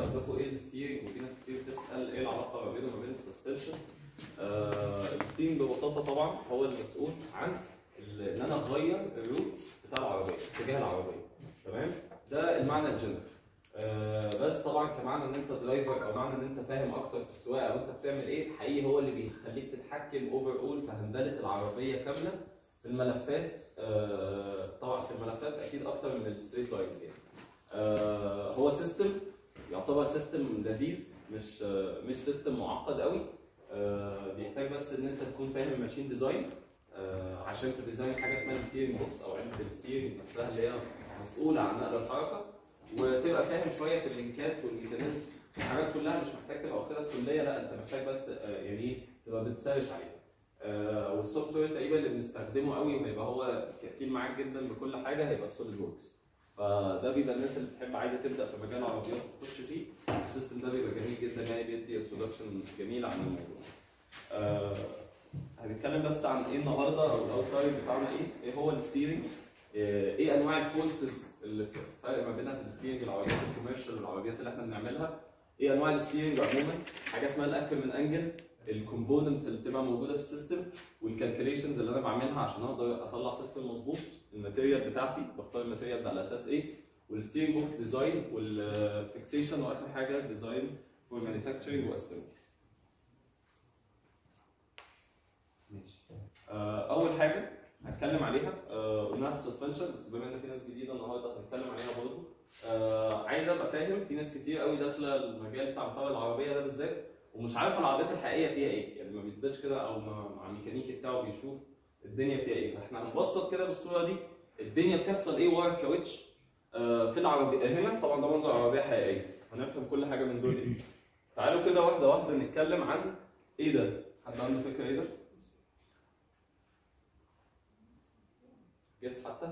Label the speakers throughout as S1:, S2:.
S1: عندكم ايه الستيرنج وفي ناس كتير بتسال ايه العلاقه ما بينه وما بين السسبنشن آه الستيرنج ببساطه طبعا هو المسؤول عن ال- ان انا اغير الروت بتاع العربيه اتجاه العربيه تمام ده المعنى الجنرال آه بس طبعا كمعنى ان انت درايفر او معنى ان انت فاهم اكتر في السواقه او انت بتعمل ايه حقيقي هو اللي بيخليك تتحكم اوفر اول في هندله العربيه كامله في الملفات آه طبعا في الملفات اكيد اكتر من الستريت لاينز يعني آه هو سيستم يعتبر سيستم لذيذ مش آه مش سيستم معقد قوي آه بيحتاج بس ان انت تكون فاهم الماشين ديزاين آه عشان تديزاين حاجه اسمها الستيرنج بوكس او علبه الستيرنج نفسها اللي هي مسؤوله عن نقل الحركه وتبقى فاهم شويه في اللينكات والميكانيزم الحاجات كلها مش محتاج تبقى واخدها في كليه لا انت محتاج بس آه، يعني ايه تبقى بتسرش عليها آه، والسوفت وير تقريبا اللي بنستخدمه قوي وهيبقى هو كفيل معاك جدا بكل حاجه هيبقى السوليد ووركس فده بيبقى الناس اللي بتحب عايزه تبدا في مجال العربيات وتخش فيه السيستم ده بيبقى جميل جدا يعني بيدي انتروداكشن جميل عن الموضوع آه، هنتكلم بس عن ايه النهارده او الاوت بتاعنا ايه ايه هو الستيرنج آه، ايه انواع الفورسز اللي في الفرق ما بينها في الستيرنج العربيات الكوميرشال والعربيات اللي احنا بنعملها ايه انواع الستيرنج عموما حاجه اسمها الاكرمن انجل الكومبوننتس اللي بتبقى موجوده في السيستم والكالكوليشنز اللي انا بعملها عشان اقدر اطلع سيستم مظبوط الماتيريال بتاعتي بختار الماتيريالز على اساس ايه والستيرنج بوكس ديزاين والفيكسيشن واخر حاجه ديزاين فور مانيفاكتشرنج واسمبلي ماشي آه، اول حاجه هتكلم عليها آه، قلناها في السسبنشن بس بما ان في ناس جديده النهارده هنتكلم عليها برضه آه، عايز ابقى فاهم في ناس كتير قوي داخله المجال بتاع مسار العربيه ده بالذات ومش عارف العربيات الحقيقيه فيها ايه يعني ما بينزلش كده او ما- مع الميكانيكي بتاعه بيشوف الدنيا فيها ايه فاحنا هنبسط كده بالصوره دي الدنيا بتحصل ايه ورا الكاوتش آه، في العربيه هنا طبعا ده منظر عربيه حقيقيه هنفهم كل حاجه من دول ايه تعالوا كده واحده واحده نتكلم عن ايه ده حد عنده فكره ايه ده جس حتى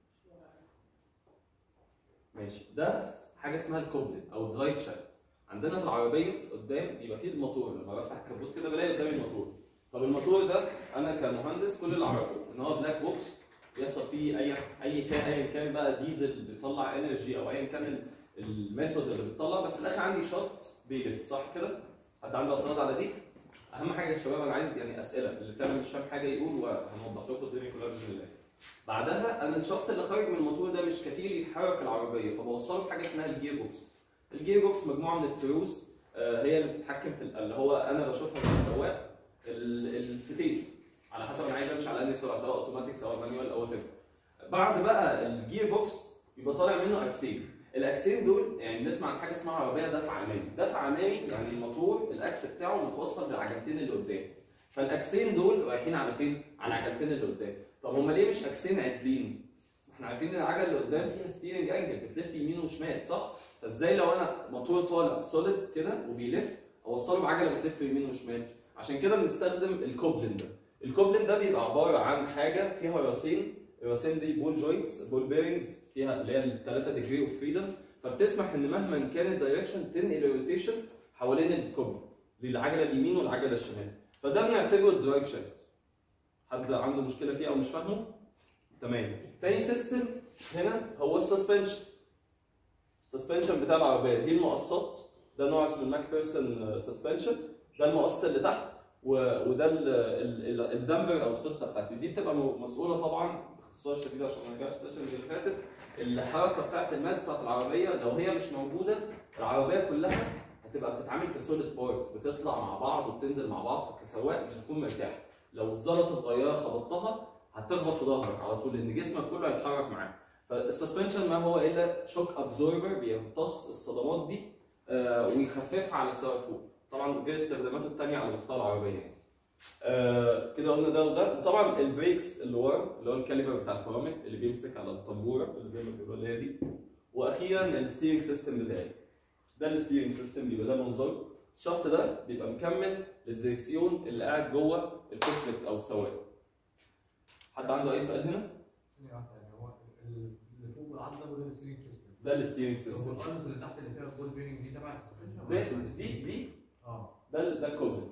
S1: ماشي ده حاجه اسمها الكوبلن او الدرايف شافت عندنا في العربيه قدام بيبقى فيه الموتور لما بفتح الكبوت كده بلاقي قدامي الموتور طب الموتور ده انا كمهندس كل اللي اعرفه ان هو بلاك بوكس بيحصل فيه اي اي كان ايا كان بقى ديزل بيطلع انرجي او ايا كان ال- الميثود اللي بتطلع بس في الاخر عندي شافت بيلف صح كده؟ حد عنده اعتراض على دي؟ اهم حاجه يا شباب انا عايز يعني اسئله اللي فعلا مش فاهم حاجه يقول وهنوضح لكم الدنيا كلها باذن الله. بعدها انا الشافت اللي خارج من الموتور ده مش كفيل يحرك العربيه فبوصله بحاجه اسمها الجير بوكس. الجير بوكس مجموعه من التروس آه، هي اللي بتتحكم في ال- اللي هو انا بشوفها كسواق ال- الفتيس على حسب انا عايز امشي على انهي سرعه سواء اوتوماتيك سواء مانيوال او وات بعد بقى الجير بوكس يبقى طالع منه اكسين الاكسين دول يعني بنسمع عن حاجه اسمها عربيه دفع عمالي دفع عمالي يعني الموتور الاكس بتاعه متوصل بالعجلتين اللي قدام فالاكسين دول رايحين على فين على العجلتين اللي قدام طب هما ليه مش اكسين عدلين احنا عارفين ان العجله اللي قدام فيها ستيرنج انجل بتلف يمين وشمال صح فازاي لو انا موتور طالع سوليد كده وبيلف اوصله بعجله بتلف يمين وشمال عشان كده بنستخدم الكوبلين ده الكوبلين ده بيبقى عباره عن حاجه فيها راسين الراسين دي بول جوينتس بول بيرنجز فيها اللي هي الثلاثه ديجري اوف فريدم فبتسمح ان مهما كان الدايركشن تنقل الروتيشن حوالين الكوبلين للعجله اليمين والعجله الشمال فده بنعتبره الدرايف شافت حد عنده مشكله فيه او مش فاهمه تمام تاني سيستم هنا هو السسبنشن السسبنشن بتاع العربيه دي المقصات ده نوع اسمه الماك بيرسون سسبنشن ده المقص اللي تحت و- وده ال- ال- ال- الدمبر او السوسته بتاعتي دي بتبقى م- مسؤوله طبعا باختصار شديد عشان ما نرجعش السيشن اللي فاتت الحركه بتاعت الماس بتاعت العربيه لو هي مش موجوده العربيه كلها هتبقى بتتعامل كسوليد بارت بتطلع مع بعض وبتنزل مع بعض فكسواق مش هتكون مرتاح لو زلطه صغيره خبطتها هتخبط في ظهرك على طول لان جسمك كله هيتحرك معاك فالسسبنشن ما هو الا شوك ابزوربر بيمتص الصدمات دي آه، ويخففها على السواق فوق طبعا غير استخداماته الثانيه على مستوى العربيه يعني. آه كده قلنا ده وده وطبعا البريكس اللي ورا اللي هو الكاليبر بتاع الفرامل اللي بيمسك على الطنبوره اللي زي ما بيقولوا اللي هي دي واخيرا الستيرنج سيستم بتاعي ده الستيرنج سيستم بيبقى ده منظره الشفط ده بيبقى مكمل للدركسيون اللي قاعد جوه الكوكبيت او السواق حد عنده اي سؤال هنا؟
S2: ثانية واحدة يعني هو ال- اللي فوق العضلة ده ده الستيرنج سيستم
S1: ده الستيرنج
S2: هو
S1: سيستم
S2: الخمس اللي تحت اللي فيها البول بيرنج دي تبع السسبنشن
S1: ده- دي دي
S2: اه
S1: ده ال- ده الكوبلن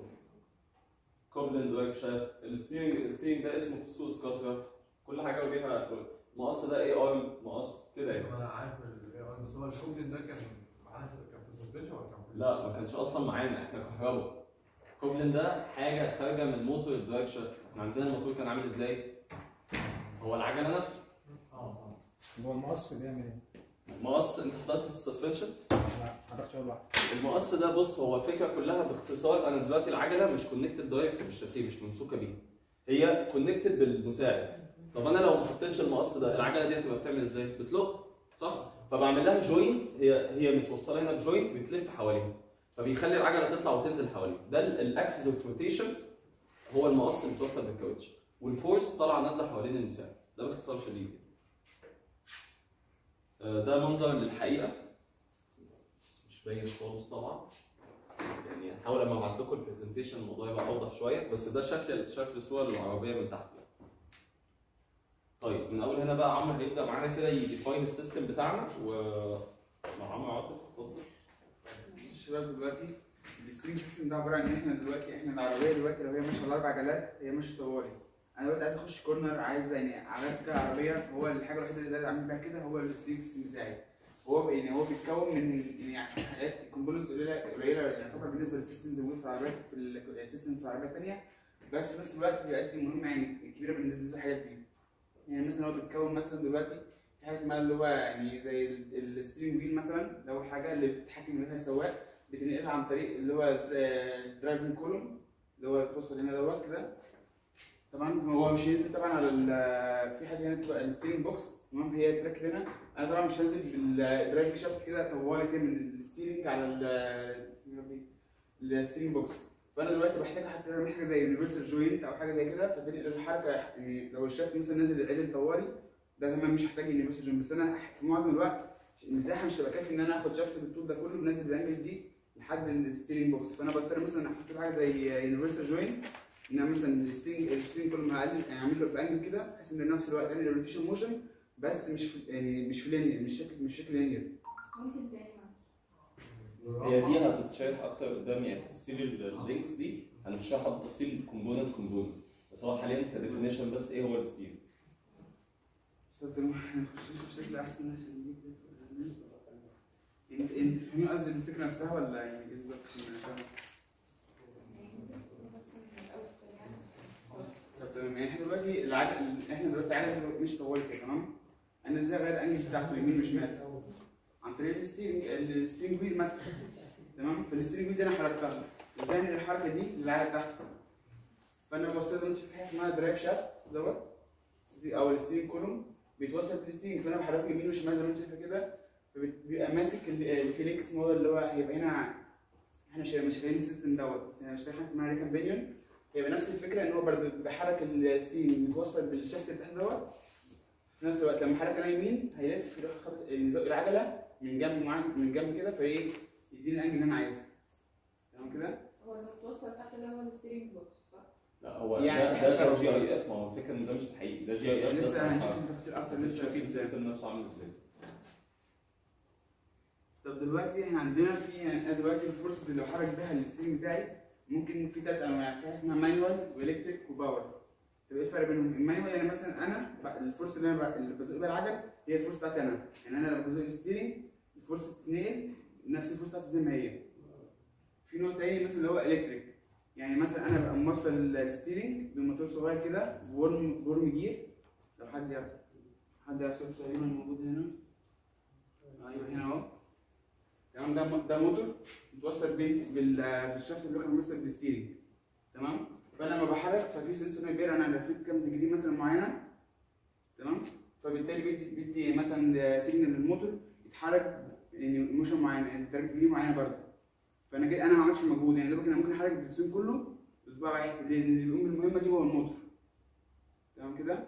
S1: كوبلن درايف شافت الستيرنج الستيرنج ده اسمه في السوق سكاترا كل حاجه وليها المقص ده اي ارم مقص كده يعني
S2: انا عارف ال- بس هو الكوبلين ده كان معانا في- كان في السسبنشن
S1: لا ما كانش اصلا معانا احنا كهرباء كوبلين ده حاجه خارجه من موتور الدرايف شافت احنا عندنا الموتور كان عامل ازاي؟ هو العجله نفسه
S2: اه اه
S3: هو المقص بيعمل ايه؟
S1: المقص انت حضرتك السسبنشن
S3: لا حضرتك شغال واحد
S1: المقص ده بص هو الفكره كلها باختصار انا دلوقتي العجله مش كونكتد دايركت بالشاسيه مش ممسوكه بيه هي كونكتد بالمساعد طب انا لو ما حطيتش المقص ده العجله دي هتبقى بتعمل ازاي؟ بتلق صح؟ فبعمل لها جوينت هي هي متوصله هنا بجوينت بتلف حواليها فبيخلي العجله تطلع وتنزل حواليها ده الاكسس اوف روتيشن هو المقص اللي متوصل بالكاوتش والفورس طالعه نازله حوالين المساعد ده باختصار شديد آه، ده منظر للحقيقه مش باين خالص طبعا يعني هحاول اما ابعت لكم البرزنتيشن الموضوع يبقى اوضح شويه بس ده شكل شكل صور العربيه من تحت يعني. طيب من اول هنا بقى عمرو هيبدا معانا كده يديفاين السيستم بتاعنا و مع عمرو عاطف اتفضل
S4: الشباب دلوقتي السترينج سيستم ده عباره عن ان احنا دلوقتي احنا العربيه دلوقتي لو هي ماشيه على اربع عجلات هي ماشيه طوالي انا دلوقتي عايز اخش كورنر عايز يعني عملت كده عربيه هو الحاجه الوحيده اللي اقدر اعمل بيها كده هو السترينج سيستم بتاعي هو ب- يعني هو بيتكون من يعني حاجات كومبوننتس قليله قليله يعتبر بالنسبه للسيستمز الموجوده في العربيات في السيستم في العربيات الثانيه بس في نفس الوقت بيأدي مهمه يعني كبيره بالنسبه للحاجات دي يعني مثلا هو بيتكون مثلا دلوقتي في حاجه اسمها اللي هو يعني زي السترينج ويل مثلا ده اول حاجه اللي بتتحكم فيها السواق بتنقلها عن طريق اللي هو الدرايفنج كولوم اللي هو بتوصل هنا دوت كده طبعا هو مش هينزل طبعا على ال- في حاجه هنا بتبقى الستيرنج بوكس تمام هي التراك هنا انا طبعا مش هنزل بالدرايفنج شافت كده طوالي كده من الستيرنج على ال الستيرنج بوكس فانا دلوقتي بحتاج حتى اعمل حاجه زي يونيفرسال جوينت او حاجه زي كده فتنقل الحركه يعني لو الشافت مثلا نزل عدل طوالي ده تمام مش هحتاج يونيفرسال جوينت بس انا في معظم الوقت المساحه مش هتبقى كافيه ان انا اخد شافت بالطول ده كله بنزل بالانجل دي لحد الستيرنج بوكس فانا بضطر مثلا احط له حاجه زي يونيفرسال جوينت ان أنا مثلا الستيرنج الستيرنج كل ما اقلل يعني اعمل له بانجل كده بحيث ان نفس الوقت اعمل روتيشن موشن بس مش في يعني مش في لينير مش شكل مش شكل لينير
S5: ممكن تاني معلش
S1: هي دي هتتشرح اكتر قدام يعني تفاصيل اللينكس دي هنشرحها بالتفصيل كومبوننت كومبوننت بس هو حاليا كديفينيشن بس ايه هو الستيل
S4: طب ده نخش بشكل احسن عشان دي كده. انت انت فاهمين قصدي الفكره نفسها ولا يعني ايه بالظبط عشان أنا فاهم؟
S5: يعني ممكن تقول بس من الأول يعني
S4: طب تمام يعني احنا دلوقتي العجل احنا دلوقتي عجل مش طوالي كده تمام انا ازاي اغير الانجل بتاعته يمين وشمال عن طريق الستيرنج الستيرنج ويل مثلا تمام فالستيرنج ويل دي انا حركتها ازاي انقل الحركه دي للعجله تحت فانا بوصل انت في حاجه اسمها درايف شافت دوت او الستيرنج كولوم بيتوصل بالستيرنج فانا بحركه يمين وشمال زي ما انت شايفه كده فبيبقى ماسك ال- الفليكس موديل اللي هو هيبقى هنا احنا مش مش شغالين السيستم دوت بس انا بشتغل حاجه اسمها ريكن بينيون هيبقى نفس الفكره ان هو برضه بحرك الستيرنج متوصل بالشافت اللي تحت دوت في نفس الوقت لما حرك انا يمين هيلف يروح خابط- يزق العجله من جنب معين من جنب كده فايه يديني الانجل اللي انا عايزه تمام كده
S5: هو المتوسط تحت اللي هو الستيرنج بوكس صح؟
S1: لا هو
S4: يعني
S1: ده
S4: حاجة
S1: ده
S4: شبه
S1: جي اي اف ما هو الفكره ان ده مش الحقيقي ده جي اي اف
S4: لسه هنشوف التفاصيل اكتر لسه
S1: لسه في
S4: في ازاي
S1: السيستم نفسه عامل ازاي
S4: طب دلوقتي احنا عندنا في انا دلوقتي الفورسز اللي بحرك بيها الستريم بتاعي ممكن في ثلاث انواع في حاجه اسمها مانوال والكتريك وباور طب ايه الفرق بينهم؟ المانوال يعني مثلا انا ب- الفورس اللي انا ب- اللي بزق بيها العجل هي الفورس بتاعتي انا يعني انا لما بزق الستيرنج الفورس بتتنقل نفس الفورس بتاعتي زي ما هي في نوع تاني مثلا اللي هو الكتريك يعني مثلا انا ببقى موصل الستيرنج بموتور صغير كده بورم بورم جير لو حد يعرف حد يعرف صوت تقريبا موجود هنا ايوه هنا اهو تمام ده م- ده موتور متوصل بين بال- بالشافت اللي هو كان متوصل بالستيرنج تمام فانا لما بحرك ففي سنسور كبير انا لفيت كام ديجري مثلا معينه تمام فبالتالي بيدي بيدي مثلا سيجنال للموتور يتحرك يعني موشن معين يعني درجه ديجري معينه برضه فانا جاي انا ما عملتش مجهود يعني دوبك انا ممكن احرك الدركسيون كله بصباع واحد لان اللي بيقوم بالمهمه دي هو الموتور تمام كده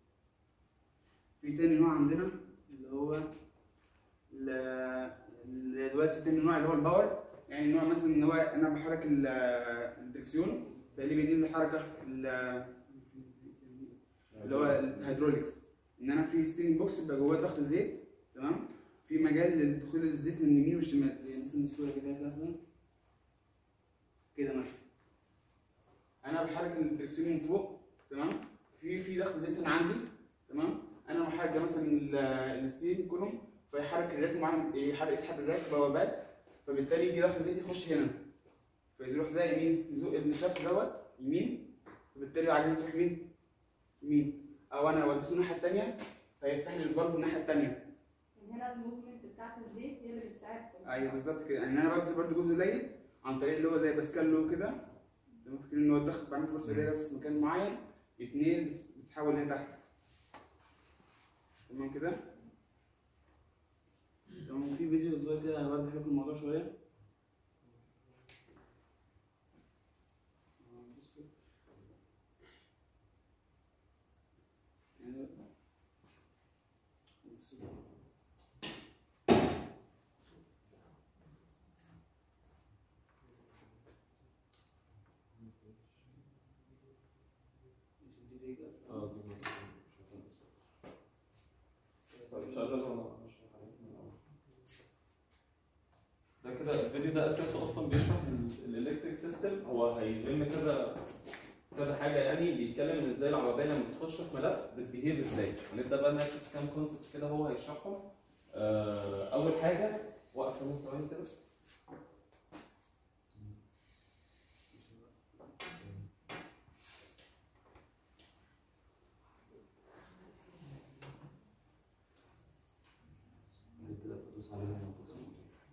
S4: في تاني نوع عندنا اللي هو ال- ال- دلوقتي تاني نوع اللي هو الباور يعني نوع مثلا ان هو انا بحرك ال- الدركسيون فاللي بيديني الحركه ال- اللي هو الهيدروليكس ان انا في ستيرنج بوكس بيبقى جواه ضغط زيت تمام في مجال لدخول الزيت من اليمين والشمال زي مثلا الصوره كده كده مثلا كده مثلا انا بحرك الدركسيون من فوق تمام في في ضغط زيت هنا عندي تمام انا بحرك مثلا ال- الستيرنج كولوم فيحرك الراك معين يحرك يسحب الراك بوابات فبالتالي يجي ضغط زيت يخش هنا فيروح زي مين يزق المشف دوت يمين فبالتالي العجله تروح يمين يمين او انا وديته الناحيه الثانيه فيفتح لي الفالف الناحيه الثانيه
S5: هنا الموفمنت بتاعت الزيت هي اللي بتساعد في-
S4: ايوه بالظبط كده يعني انا ببذل برضه جزء قليل عن طريق اللي هو زي باسكال لو كده لما فاكرين ان هو الضغط بعمل فرصه قليله بس في مكان معين يتنقل بتتحول هنا تحت تمام كده تمام في فيديو صغير كده هوضح لكم الموضوع شويه
S1: اه دي ما- طيب شغال ولا أشرح عليك من الأول؟ ده كده الفيديو ده اساسه اصلا بيشرح الالكتريك سيستم هو هيلم كذا كذا حاجه يعني بيتكلم ان ازاي العربيه لما بتخش في ملف بتبيهيف ازاي هنبدا بقى نركز في كام كونسبت كده هو هيشرحهم آه، اول حاجه وقف ثانيه ثواني كده كده بدوس عليها هنا وتوصل.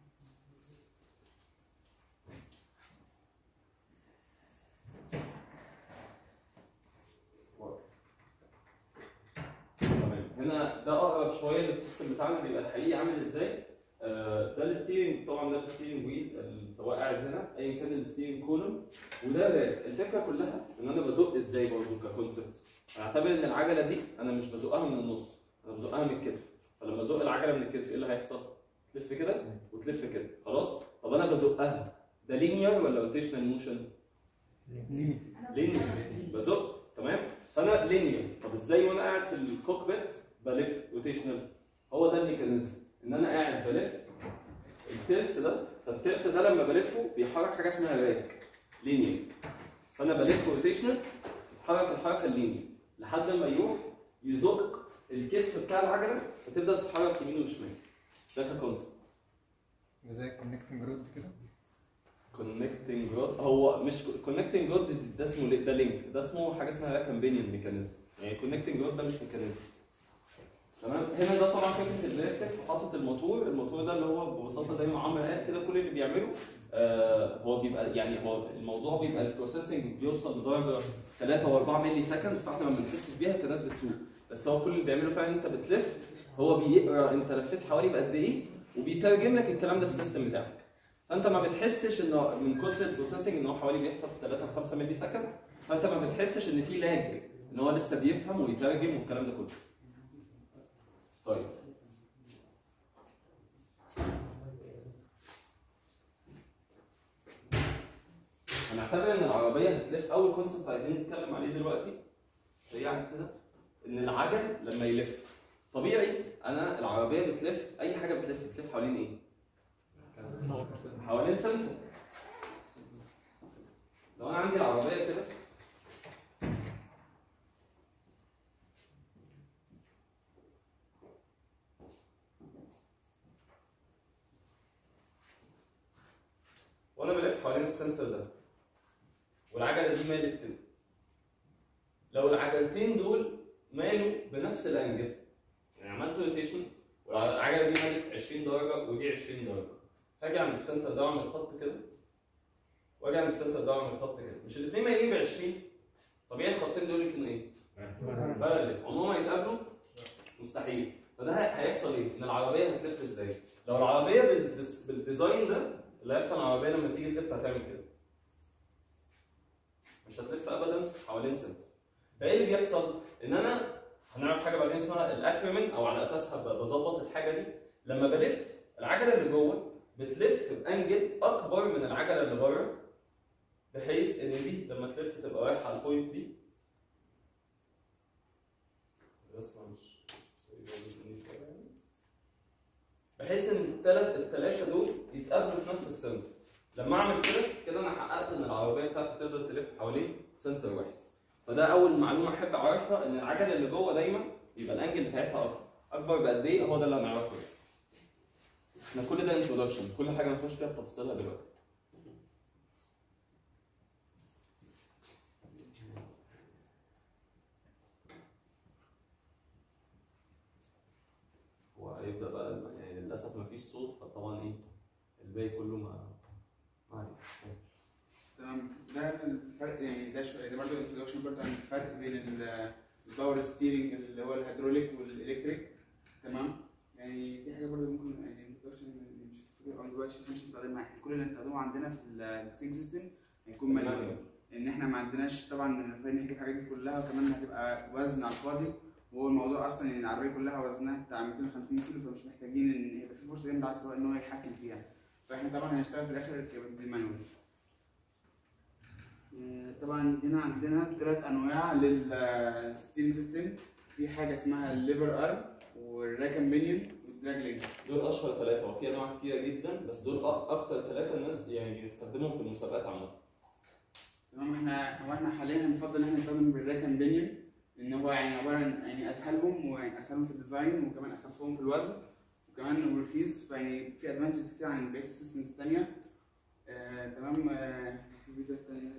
S1: تمام هنا ده اقرب شويه للسيستم بتاعنا بيبقى الحقيقي عامل ازاي آه، ده الستيرنج طبعا ده الستيرنج ويل سواء قاعد هنا ايا كان الستيرنج كولوم وده باك الفكره كلها ان انا بزق ازاي برضه ككونسبت اعتبر ان العجله دي انا مش بزقها من النص انا بزقها من الكتف فلما ازق العجله من الكتف ايه اللي هيحصل؟ تلف كده وتلف كده خلاص طب انا بزقها ده لينير ولا روتيشنال موشن؟
S3: ليني
S5: أنا
S1: لينير بزق تمام فانا لينير طب ازاي وانا قاعد في الكوكبيت بلف روتيشنال هو ده الميكانيزم ان انا قاعد بلف الترس ده فالترس ده لما بلفه بيحرك حاجه اسمها راك لينير فانا بلف روتيشنال تتحرك الحركه اللينير لحد ما يروح يزق الكتف بتاع العجله فتبدا تتحرك يمين وشمال ده ككونسبت
S3: زي كونكتنج رود كده
S1: كونكتنج رود هو مش كونكتنج رود ده اسمه ده لينك ده اسمه حاجه اسمها كامبينيون ميكانيزم يعني كونكتنج رود ده مش ميكانيزم تمام هنا ده طبعا فكره الالكتريك حاطط الموتور الموتور ده اللي هو ببساطه زي ما عمرو قال كده كل اللي بيعمله آه هو بيبقى يعني هو الموضوع بيبقى البروسيسنج بيوصل لدرجه 3 و4 ملي سكندز فاحنا ما بنحسش بيها كناس بتسوق بس هو كل اللي بيعمله فعلا انت بتلف هو بيقرا انت لفيت حوالي بقد ايه وبيترجم لك الكلام ده في السيستم بتاعك فانت ما بتحسش انه من كتر البروسيسنج ان هو حوالي بيحصل في 3 ل 5 ملي سكند فانت ما بتحسش ان في لاج ان هو لسه بيفهم ويترجم والكلام ده كله طيب هنعتبر ان العربيه هتلف اول كونسبت عايزين نتكلم عليه دلوقتي سريعا كده ان العجل لما يلف طبيعي انا العربيه بتلف اي حاجه بتلف بتلف حوالين ايه؟ حوالين سنتر لو انا عندي العربيه كده وانا بلف حوالين السنتر ده والعجله دي مالت كده لو العجلتين دول مالوا بنفس الانجل يعني عملت روتيشن والعجله دي مالت 20 درجه ودي 20 درجه هاجي عند السنتر ده واعمل خط كده واجي عند السنتر ده واعمل خط كده مش الاثنين مايلين ب 20 طبيعي الخطين دول يكونوا ايه؟ بارلل عمرهم ما يتقابلوا مستحيل فده هي- هيحصل ايه؟ ان العربيه هتلف ازاي؟ لو العربيه بال- بال- بالديزاين ده اللي هيحصل العربيه لما تيجي تلف هتعمل كده مش هتلف ابدا حوالين سنتر فايه اللي بيحصل؟ ان انا هنعرف حاجه بعدين اسمها الاكريمن او على اساسها ب- بظبط الحاجه دي لما بلف العجله اللي جوه بتلف بانجل اكبر من العجله اللي بره بحيث ان دي لما تلف تبقى رايحه على البوينت دي الرسمه مش بحيث ان الثلاث الثلاثه دول يتقابلوا في نفس السنتر لما اعمل كده كده انا حققت ان العربيه بتاعتي تقدر تلف حوالين سنتر واحد فده اول معلومه احب اعرفها ان العجله اللي جوه دايما يبقى الانجل بتاعتها اكبر اكبر بقد ايه هو ده اللي هنعرفه احنا كل ده انتروداكشن كل حاجه هنخش فيها بتفاصيلها دلوقتي وهيبدا بقى الم- يعني للاسف ما فيش صوت فطبعا ايه الباقي كله ما ما عليك
S4: تمام ده الفرق يعني ده شويه ده برضه انتروداكشن برضه عن الفرق بين ال- الباور ستيرنج اللي هو الهيدروليك والالكتريك تمام يعني دي حاجه برضه ممكن يعني انتروداكشن مش فاكر دلوقتي مش هنستخدمها احنا كل اللي هنستخدمه عندنا في الستيج سيستم هيكون مانيوال ان احنا ما عندناش طبعا فاهم نحكي الحاجات دي كلها وكمان هتبقى وزن على الفاضي وهو الموضوع اصلا ان العربيه كلها وزنها بتاع 250 كيلو فمش محتاجين ان يبقى في فرصه جامده على السواق ان هو يتحكم فيها فاحنا طبعا هنشتغل في الاخر بالمانيوال آه، طبعا هنا عندنا ثلاث انواع للستيم سيستم في حاجه اسمها الليفر ارم والراكن بينيون والدراج لينك
S1: دول اشهر ثلاثه هو في انواع كتيره جدا بس دول أ- اكتر ثلاثه الناس يعني بيستخدمهم في المسابقات عامه
S4: تمام احنا هو احنا حاليا هنفضل ان احنا نستخدم بالراكن بينيون لان هو يعني عباره عن يعني اسهلهم ويعني اسهلهم في الديزاين وكمان اخفهم في الوزن وكمان رخيص فيعني في ادفانتجز كتير عن بقيه السيستمز الثانيه آه تمام آه في فيديوهات ثانيه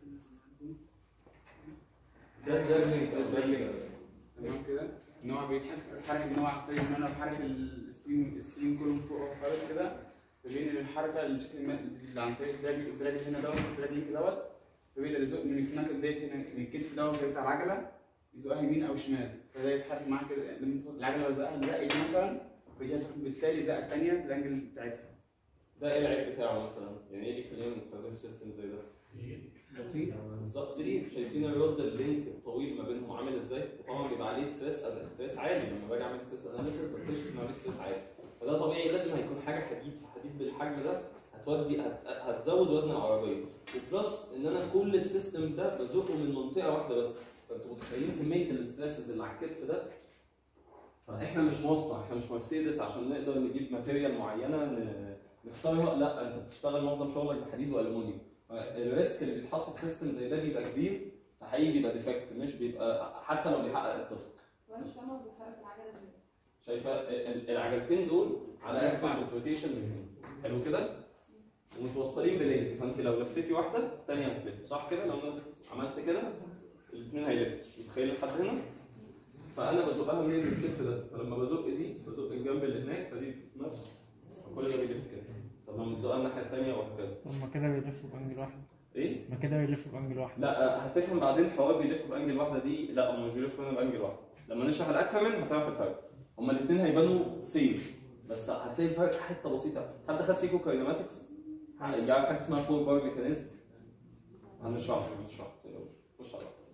S1: ده ده ده
S4: تمام كده ان هو بيتحرك الحركه ان هو عن طريق ان انا بحرك الستريم الستريم كله فوق خالص كده فبين الحركه الشكل الم- اللي عن طريق الدراج الدراج هنا دوت الدراج لينك دوت فبيقدر يزق من الكناكل ديت هنا من الكتف دوت بتاع العجله يزقها يمين او شمال فده يتحرك معاه كده لما العجله لو زقها زقت مثلا فهي تروح بالتالي زقه ثانيه في الانجل بتاعتها
S1: ده ايه العيب بتاعه مثلا؟ يعني ايه اللي يخلينا ما نستخدمش سيستم زي ده؟ بالظبط ليه؟ شايفين الرد اللينك الطويل ما بينهم عامل ازاي؟ وطبعا بيبقى عليه ستريس ستريس عالي لما باجي اعمل ستريس اناليسيس بكتشف ان عليه ستريس عالي فده طبيعي لازم هيكون حاجه حديد فحديد بالحجم ده هتودي هت... هتزود وزن العربيه وبلس ان انا كل السيستم ده بزقه من منطقه واحده بس فانتوا متخيلين كميه الاسترسز اللي على الكتف ده فاحنا مش مصنع احنا مش مرسيدس عشان نقدر نجيب ماتيريال معينه ن- نختارها لا انت بتشتغل معظم شغلك بحديد والومنيوم الريسك اللي بيتحط في سيستم زي ده بيبقى كبير فحقيقي بيبقى ديفكت مش بيبقى حتى لو بيحقق التاسك
S5: وانا مش فاهمه بيحرك العجله ازاي
S1: شايفه ال- العجلتين دول على اكسس اوف روتيشن من هنا حلو كده ومتوصلين بلينك فانت لو لفيتي واحده الثانيه هتلف صح كده لو انا عملت كده الاثنين هيلفوا متخيل لحد هنا فانا بزقها منين من الكتف ده فلما بزق دي بزق الجنب اللي هناك فدي بتتنفس فكل ده بيلف كده طب لما بتزقها الناحيه الثانيه وهكذا
S3: طب ما كده بيلفوا بانجل واحد
S1: ايه
S3: ما كده بيلفوا بانجل واحد
S1: لا آه، هتفهم بعدين حوار بيلفوا بانجل واحده دي لا هم مش بيلفوا هنا بانجل واحده لما نشرح الاكفامن هتعرف الفرق هما الاثنين هيبانوا سيم بس هتلاقي الفرق حته بسيطه حد خد فيكم كاينماتكس يعرف حاجه اسمها فور بار ميكانيزم هنشرح هنشرح خش على طول.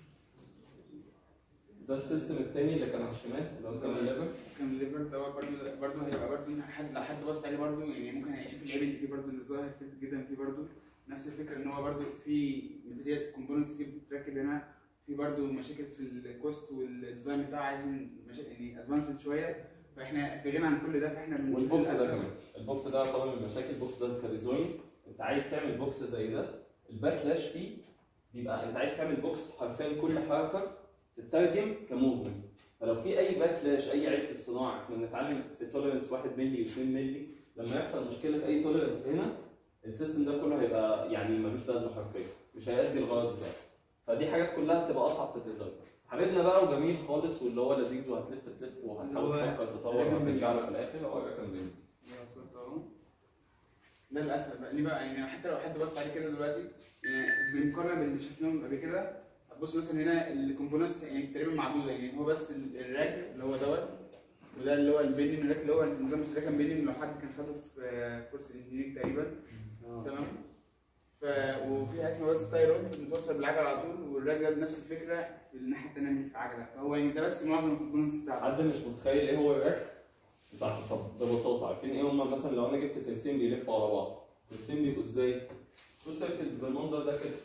S1: ده السيستم الثاني اللي كان على الشمال اللي هو كان الليفر
S4: كان الليفر دوت برضه برضه هيبقى برضه حد لو حد بص عليه برضه يعني ممكن هيشوف العيب اللي فيه برضه اللي ظاهر فيه جدا فيه برضه نفس الفكره ان هو برضه في ماتيريال كومبوننتس كتير بتتركب هنا في برضه مشاكل في الكوست والديزاين بتاعه عايزين مشاكل يعني ادفانسد شويه فاحنا في غنى عن كل ده فاحنا بنشوف
S1: والبوكس ده
S4: للأسف-
S1: كمان البوكس ده طبعا من المشاكل البوكس ده كديزاين انت عايز تعمل بوكس زي ده الباكلاش فيه بيبقى انت عايز تعمل بوكس حرفيا كل حركه تترجم كموفمنت فلو في اي باكلاش اي عيب في الصناعه احنا بنتعلم في توليرنس 1 مللي و2 مللي لما يحصل مشكله في اي توليرنس هنا السيستم ده كله هيبقى يعني ملوش لازمه حرفيا مش هيأدي الغرض بتاعه فدي حاجات كلها بتبقى اصعب في الديزاين حبيبنا بقى وجميل خالص واللي هو لذيذ وهتلف تلف وهتحاول
S4: اللي هو
S1: تفكر تطور وهترجع له في الاخر هو الرقم ده
S4: ده صورته اهو ده للاسف بقى ليه بقى يعني حتى لو حد بص عليه كده دلوقتي يعني بالمقارنه باللي شفناهم قبل كده هتبص مثلا هنا الكومبوننتس يعني تقريبا معدوده يعني هو بس ال- الراك اللي هو دوت وده اللي هو البيدين الراك اللي هو نظام الشركه بيدين لو حد كان خده في في كورس الانجينيرنج تقريبا تمام ف وفي حاجه اسمها بس تاي رود متوصل بالعجله على طول والراك ده بنفس الفكره في الناحيه الثانيه من العجله فهو يعني ده بس معظم الكومبوننتس بتاعته
S1: حد مش متخيل ايه هو الراك بتاع طب ببساطه عارفين ايه هم مثلا لو انا جبت ترسين بيلفوا على بعض ترسين بيبقوا ازاي؟ تو سيركلز بالمنظر ده كده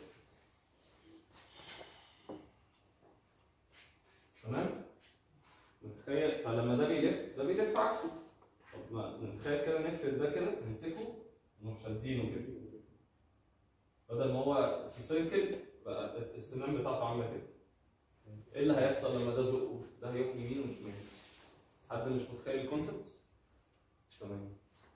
S1: تمام؟ متخيل فلما ده بيلف ده بيلف عكسه طب ما نتخيل كده نفرد ده كده نمسكه ونروح شادينه كده بدل ما هو في سيركل بقى السنان بتاعته عامله كده ايه اللي هيحصل لما ده زقه؟ ده هيروح يمين وشمال حد مش متخيل الكونسبت؟ تمام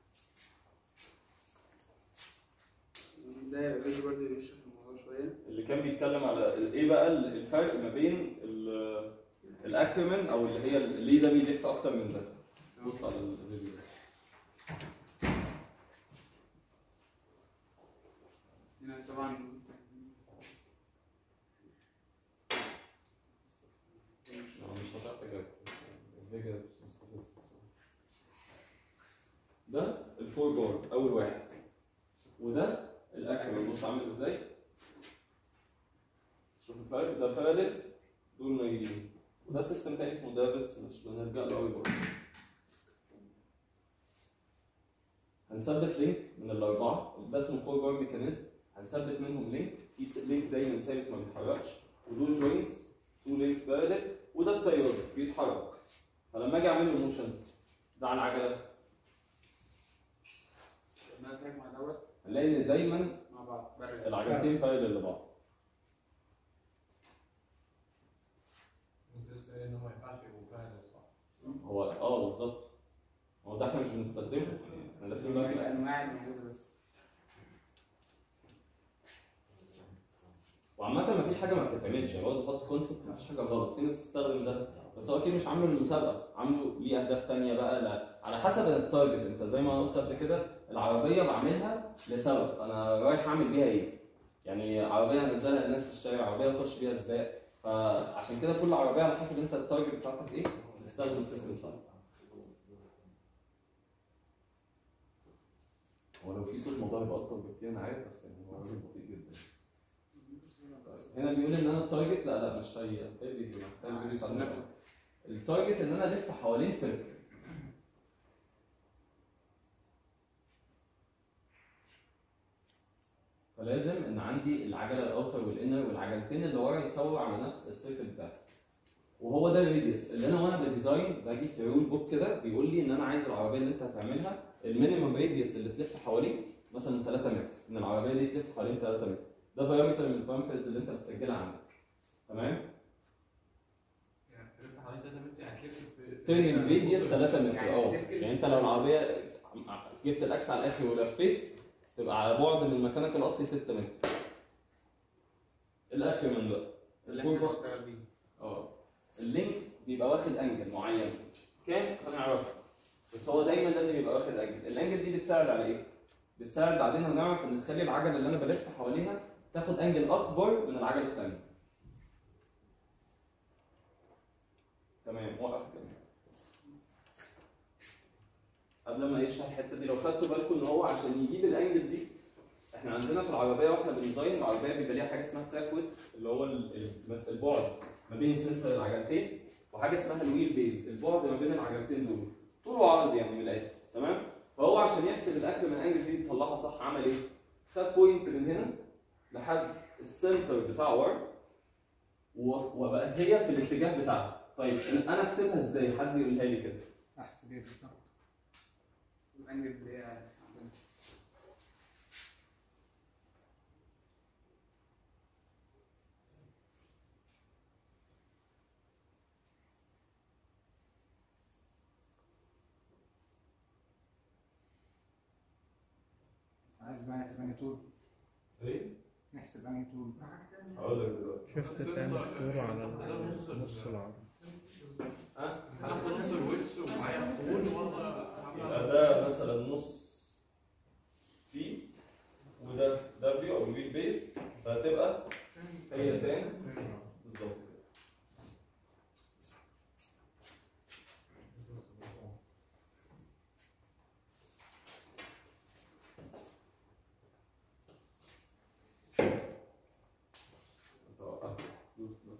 S4: ده يبقى فيديو برضه بيشرح الموضوع شويه
S1: اللي كان بيتكلم على ال- ايه بقى ال- الفرق ما بين ال- الاكرمن او اللي هي ال- ليه ده بيلف اكتر من ده بص على الفيديو ده
S4: هنا طبعا
S1: أنا مش هتعرف تجاوب الفيديو ده مش مستفز الصراحة. ده الفور بار اول واحد وده الاكرمن بص عامل ازاي شوف الفرق ده باراليل دول مايلين وده سيستم تاني اسمه دافيس مش هنرجع له قوي برضه هنثبت لينك من الاربعه ده اسمه فور بار ميكانيزم هنثبت منهم لينك في س- لينك دايما ثابت ما بيتحركش ودول جوينتس تو لينكس باراليل وده التيار بيتحرك فلما اجي اعمل له موشن ده على العجله
S4: لما اتراك مع دوت
S1: هنلاقي ان دايما
S4: مع بعض برد
S1: العجلتين باراليل لبعض
S2: انت لسه قايل ان هو ما ينفعش يبقوا فعلا صح؟
S1: هو اه بالظبط هو ده احنا مش بنستخدمه احنا داخلين بقى في
S4: الانواع اللي موجوده بس
S1: وعامة مفيش حاجة ما بتتعملش يعني برضه حط كونسبت مفيش حاجة غلط في ناس بتستخدم ده بس هو اكيد مش عامله للمسابقة عامله ليه أهداف تانية بقى لا على حسب التارجت انت زي ما قلت قبل كده العربية بعملها لسبب انا رايح اعمل بيها ايه؟ يعني عربية هنزلها للناس في الشارع عربية اخش بيها سباق فعشان كده كل عربية على حسب انت التارجت بتاعتك ايه تستخدم السيستم بتاعك هو لو في صوت الموضوع هيبقى ألطف بكتير أنا عارف بس يعني هو راجل بطيء جدا. هنا بيقول ان انا التارجت لا لا مش هي محتاج فيديو محتاج فيديو يساعدني التارجت ان انا الف حوالين سيركل فلازم ان عندي العجله الاوتر والانر والعجلتين اللي ورا يساووا على نفس السيركل بتاعتي وهو ده الريديوس اللي انا وانا بديزاين باجي في رول بوك كده بيقول لي ان انا عايز العربيه اللي انت هتعملها المينيمم ريديوس اللي تلف حواليه مثلا 3 متر ان العربيه دي تلف حوالين 3 متر ده بارامتر من البارامترز اللي انت بتسجلها عندك تمام
S2: يعني تلف حوالين 3 متر يعني تلف في
S1: تيرنينج ريديوس 3 متر
S4: يعني
S1: اه
S4: السيركل-
S1: يعني انت لو العربيه جبت الاكس على الاخر ولفيت تبقى على بعد من مكانك الاصلي 6 متر الاكرمن بقى
S4: اللي
S1: الفور
S4: احنا
S1: بار
S4: بنشتغل بيه
S1: اه اللينك بيبقى واخد انجل معين كام هنعرفها بس هو دايما لازم يبقى واخد انجل الانجل دي بتساعد على ايه بتساعد بعدين هنعرف ان نخلي العجله اللي انا بلف حواليها تاخد انجل اكبر من العجله الثانيه تمام وقف كده قبل ما يشرح الحته دي لو خدتوا بالكم ان هو عشان يجيب الانجل دي احنا عندنا في العربيه واحنا بنديزاين العربيه بيبقى ليها حاجه اسمها تراك ويت اللي هو ال- ال- بس البعد ما بين سنتر العجلتين وحاجه اسمها الويل بيز البعد ما بين العجلتين دول طول وعرض يعني من الاخر تمام فهو عشان يحسب الاكل من انجل دي يطلعها صح عمل ايه؟ خد بوينت من هنا لحد السنتر بتاع ورا و- وبقت هي في الاتجاه بتاعها طيب انا احسبها ازاي؟ حد يقولها لي كده
S4: احسن ايه بالظبط الانجل اللي هي عندنا.
S6: عايز بقى نحسب انهي طول
S1: ايه؟
S6: نحسب انهي طول
S1: هقول لك دلوقتي
S3: شفت تاني دكتور على نص العرض
S1: ها؟
S2: حتى نص الويتس ومعايا طول ولا
S1: يبقى ده مثلا نص تي وده دبليو او الويل بيز فهتبقى هي تاني بالظبط كده انت وقفت. دوس بس.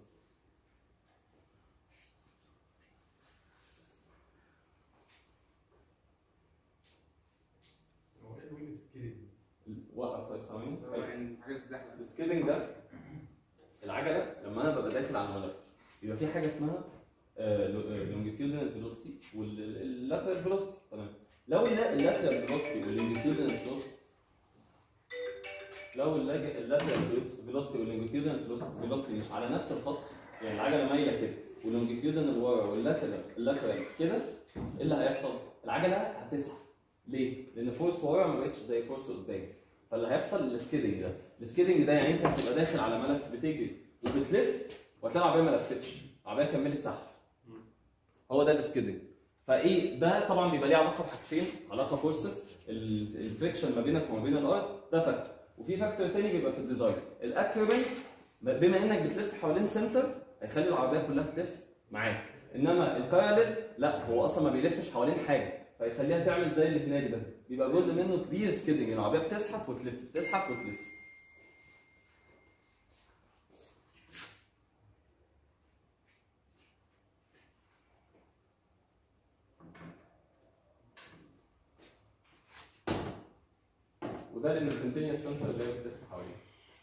S2: هو ايه الويل سكيل
S1: وقف طيب ثواني
S4: هو يعني حاجه تزحلق
S1: السكيلنج ده العجله لما انا ببقى داخل على الملف يبقى في حاجه اسمها لونجيتيودنال فيلوسيتي واللاترال فيلوسيتي تمام لو اللاترال فيلوسيتي واللونجيتيودنال فيلوسيتي لو اللاترال فيلوسيتي واللونجيتيودنال فيلوسيتي مش على نفس الخط يعني العجله مايله كده واللونجيتيودنال ورا واللاترال اللاترال كده ايه اللي هيحصل؟ العجله هتسحب ليه؟ لان فورس ورا ما بقتش زي فورس قدام فاللي هيحصل السكيدنج ده السكيدنج ده يعني انت هتبقى داخل على ملف بتجري وبتلف وهتلاقي العربيه ما لفتش العربيه كملت زحف هو ده السكيدنج فايه ده طبعا بيبقى ليه علاقه بحاجتين علاقه فورسز الفريكشن ما بينك وما بين الارض ده فاكتور وفي فاكتور تاني بيبقى في الديزاين الاكيومنت بما انك بتلف حوالين سنتر هيخلي العربيه كلها تلف معاك انما الباراليل لا هو اصلا ما بيلفش حوالين حاجه فيخليها تعمل زي اللي هناك ده بيبقى جزء منه كبير سكيدنج العربيه بتزحف وتلف تزحف وتلف وده لان الكونتينيوس سنتر اللي هي بتلف حواليه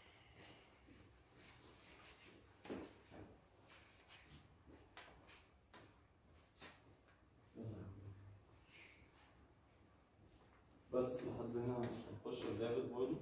S1: بس لحد هنا نخش اللابس برضه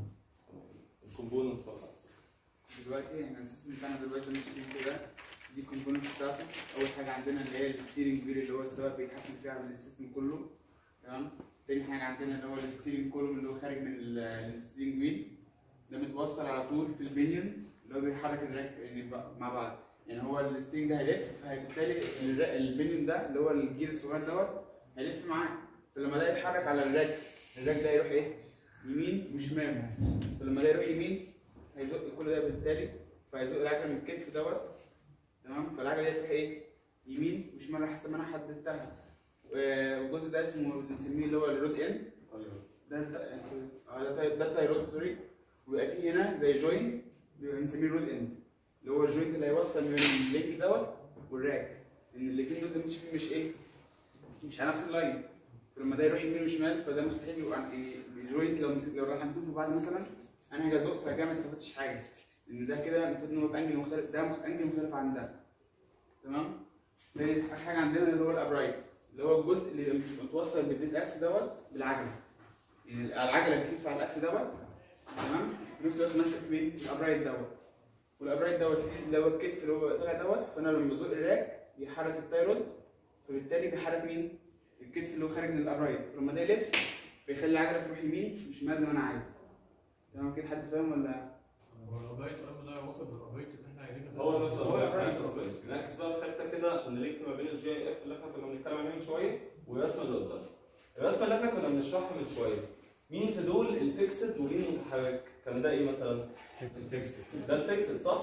S1: الكومبوننتس بقى
S4: دلوقتي احنا السيستم بتاعنا دلوقتي ماشي فيه كده دي الكومبوننتس بتاعته اول حاجه عندنا اللي هي الستيرنج ويل اللي هو السواق بيتحكم فيها من السيستم كله تمام تاني حاجه عندنا اللي هو الستيرنج كولوم اللي هو خارج من ال- الستيرنج ويل ده متوصل على طول في البنيون اللي هو بيحرك الراك يعني ب- مع بعض يعني هو الستيرنج ده هيلف فبالتالي الر- البنيون ده اللي هو الجير الصغير دوت هيلف معاه فلما ده يتحرك على الراك الراك ده يروح ايه يمين وشمال فلما ده يروح يمين هيزق كل ده بالتالي فهيزق العجله من الكتف دوت تمام فالعجله دي تروح ايه يمين وشمال على حسب ما انا حددتها و- والجزء ده اسمه بنسميه اللي هو الرود اند ده الت- اه ده تاي- ده التايرود سوري ويبقى فيه هنا زي جوينت بيبقى بنسميه الرود اند اللي هو الجوينت اللي هيوصل بين اللينك دوت والراك ان الاثنين دول مش فيه مش ايه مش على نفس اللاين فلما ده يروح يمين وشمال فده مستحيل يبقى عن- يعني الجوينت لو مسك لو راح هنشوفه بعد مثلا انا هاجي ازق فكده ما استفدتش حاجه لان ده كده المفروض ان هو بانجل مختلف ده مخ- انجل مختلف عن ده تمام تاني حاجه عندنا اللي هو الابرايت اللي هو الجزء اللي متوصل بالديد اكس دوت بالعجله يعني العجله بتلف على الاكس دوت تمام في نفس الوقت ماسكه في مين الابرايت دوت والابرايت دوت اللي هو الكتف اللي هو طالع دوت فانا لما بزق الراك بيحرك التايرود فبالتالي بيحرك مين الكتف اللي هو خارج من الابرايت فلما ده يلف بيخلي العجله تروح يمين وشمال زي ما انا عايز تمام كده حد فاهم ولا
S2: هو الابرايت قبل ده وصل بالابرايت اللي احنا قايلينه ده.
S1: هو نفس
S4: هو
S1: الوضع
S4: الرئيس.
S1: نفس الوضع. نركز بقى في حته كده عشان نلينك ما بين الجي اي اف اللي احنا كنا بنتكلم عليه من شويه والرسمه اللي قدام الرسمه اللي احنا كنا بنشرحها من شويه مين في دول الفيكسد ومين المتحرك كان ده ايه مثلا الفيكسد ده الفيكسد صح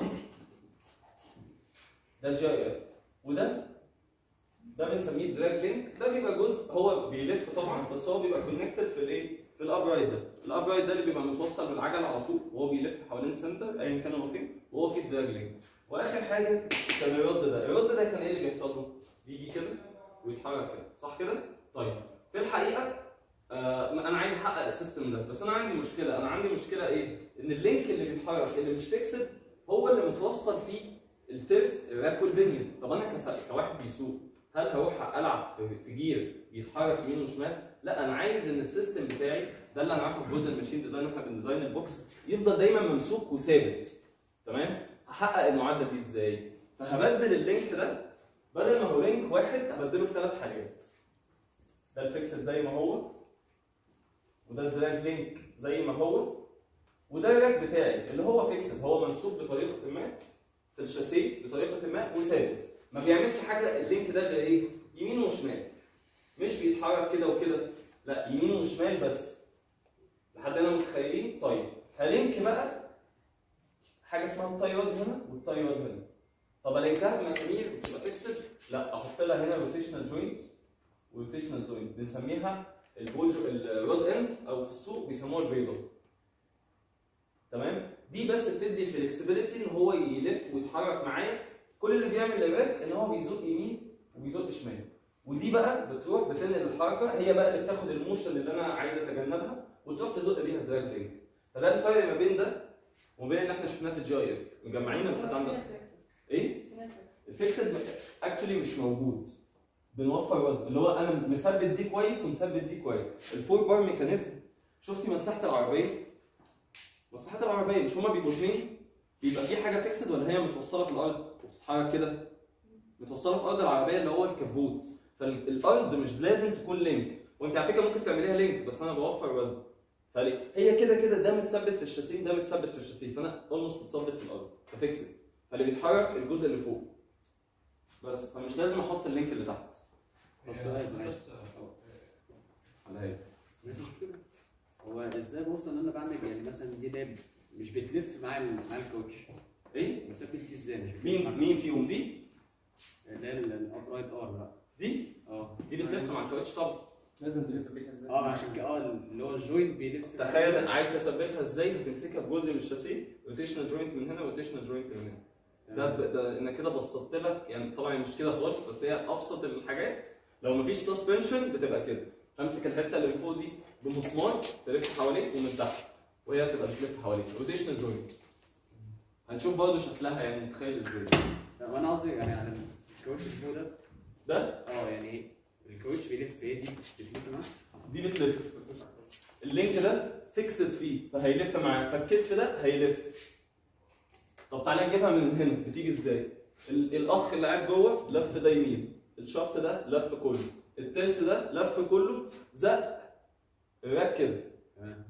S1: ده الجي اي اف وده ده بنسميه دراج لينك ده بيبقى جزء هو بيلف طبعا بس هو بيبقى كونكتد في الايه في الابرايت ده الابرايت ده اللي بيبقى متوصل بالعجله على طول وهو بيلف حوالين سنتر ايا كان هو فين وهو في الدراج لينك واخر حاجه كان الرد ده الرد ده كان ايه اللي بيحصل له بيجي كده ويتحرك كده صح كده طيب في الحقيقه آه انا عايز احقق السيستم ده بس انا عندي مشكله انا عندي مشكله ايه ان اللينك اللي بيتحرك اللي مش فيكسد هو اللي متوصل فيه الترس الراك والبنيون طب انا كس- كواحد بيسوق هل هروح العب في في جير بيتحرك يمين وشمال لا انا عايز ان السيستم بتاعي ده اللي هنعرفه في جزء الماشين ديزاين واحنا بنديزاين البوكس يفضل دايما ممسوك وثابت تمام هحقق المعادله دي ازاي فهبدل اللينك ده بدل ما هو لينك واحد هبدله بثلاث حاجات ده الفيكسد زي ما هو وده الدراج لينك زي ما هو وده الراك بتاعي اللي هو فيكسد هو منسوب بطريقه ما في الشاسيه بطريقه ما وثابت ما بيعملش حاجه اللينك ده غير ايه يمين وشمال مش بيتحرك كده وكده لا يمين وشمال بس لحد هنا متخيلين طيب هلينك بقى حاجه اسمها التايرود هنا والتايرود هنا طب الينكها بمسامير بتبقى فيكسد لا احط لها هنا روتيشنال جوينت وروتيشنال جوينت بنسميها البول الرود اند او في السوق بيسموها البيضه تمام دي بس بتدي فلكسبيليتي ان هو يلف ويتحرك معايا كل اللي بيعمل الراك ان هو بيزق يمين وبيزق شمال ودي بقى بتروح بتنقل الحركه هي بقى اللي بتاخد الموشن اللي انا عايز اتجنبها وتروح تزق بيها الدراج لينك فده الفرق ما بين ده وبين اللي احنا شفناه في الجي اي اف مجمعين القطعه ده ايه الفيكسد اكشلي مش موجود بنوفر وزن اللي هو انا مثبت دي كويس ومثبت دي كويس الفور بار ميكانيزم شفتي مساحه العربيه مساحه العربيه مش هما بيبقوا اثنين بيبقى في حاجه فيكسد ولا هي متوصله في الارض وبتتحرك كده متوصله في ارض العربيه اللي هو الكبوت فالارض مش لازم تكون لينك وانت على فكره ممكن تعمليها لينك بس انا بوفر وزن فليه؟ هي كده كده ده متثبت في الشاسيه وده متثبت في الشاسيه فانا اولموست متثبت في الارض ففيكسد فاللي بيتحرك الجزء اللي فوق بس فمش لازم احط اللينك اللي تحت
S7: طب سؤال معلش
S1: على هادي
S7: هو ازاي بوصل ان انا بعمل يعني مثلا دي لاب مش بتلف مع ال- مع الكوتش
S1: ايه؟
S7: بثبت دي ازاي مش بتلف
S1: مين
S7: مع
S1: مين فيهم دي؟
S7: اللي هي الابرايت ار لا
S1: دي؟
S7: اه
S1: دي بتلف مع الكاوتش طبعا
S4: لازم تثبتها ازاي
S7: اه عشان كده اه اللي هو الجوينت بيلف
S1: تخيل عايز تثبتها ازاي هتمسكها بجزء من الشاسيه روتيشنال جوينت من هنا وروتيشنال جوينت من هنا ده ب- ده انا كده بسطت لك يعني طبعا مش كده خالص بس هي ابسط الحاجات لو مفيش سسبنشن بتبقى كده امسك الحته اللي من فوق دي بمسمار تلف حواليك ومن تحت وهي تبقى بتلف حواليك روتيشنال جوينت هنشوف برضه شكلها يعني متخيل ازاي
S7: لا، وانا قصدي يعني على الكوتش اللي فوق ده
S1: ده
S7: اه يعني الكوتش بيلف هي دي بتلف معاه
S1: دي بتلف اللينك ده فيكسد فيه فهيلف معاك فالكتف ده هيلف طب تعالى نجيبها من هنا بتيجي ازاي ال- الاخ اللي قاعد جوه لف ده يمين الشفط ده لف كله الترس ده لف كله زق الراك كده
S7: تمام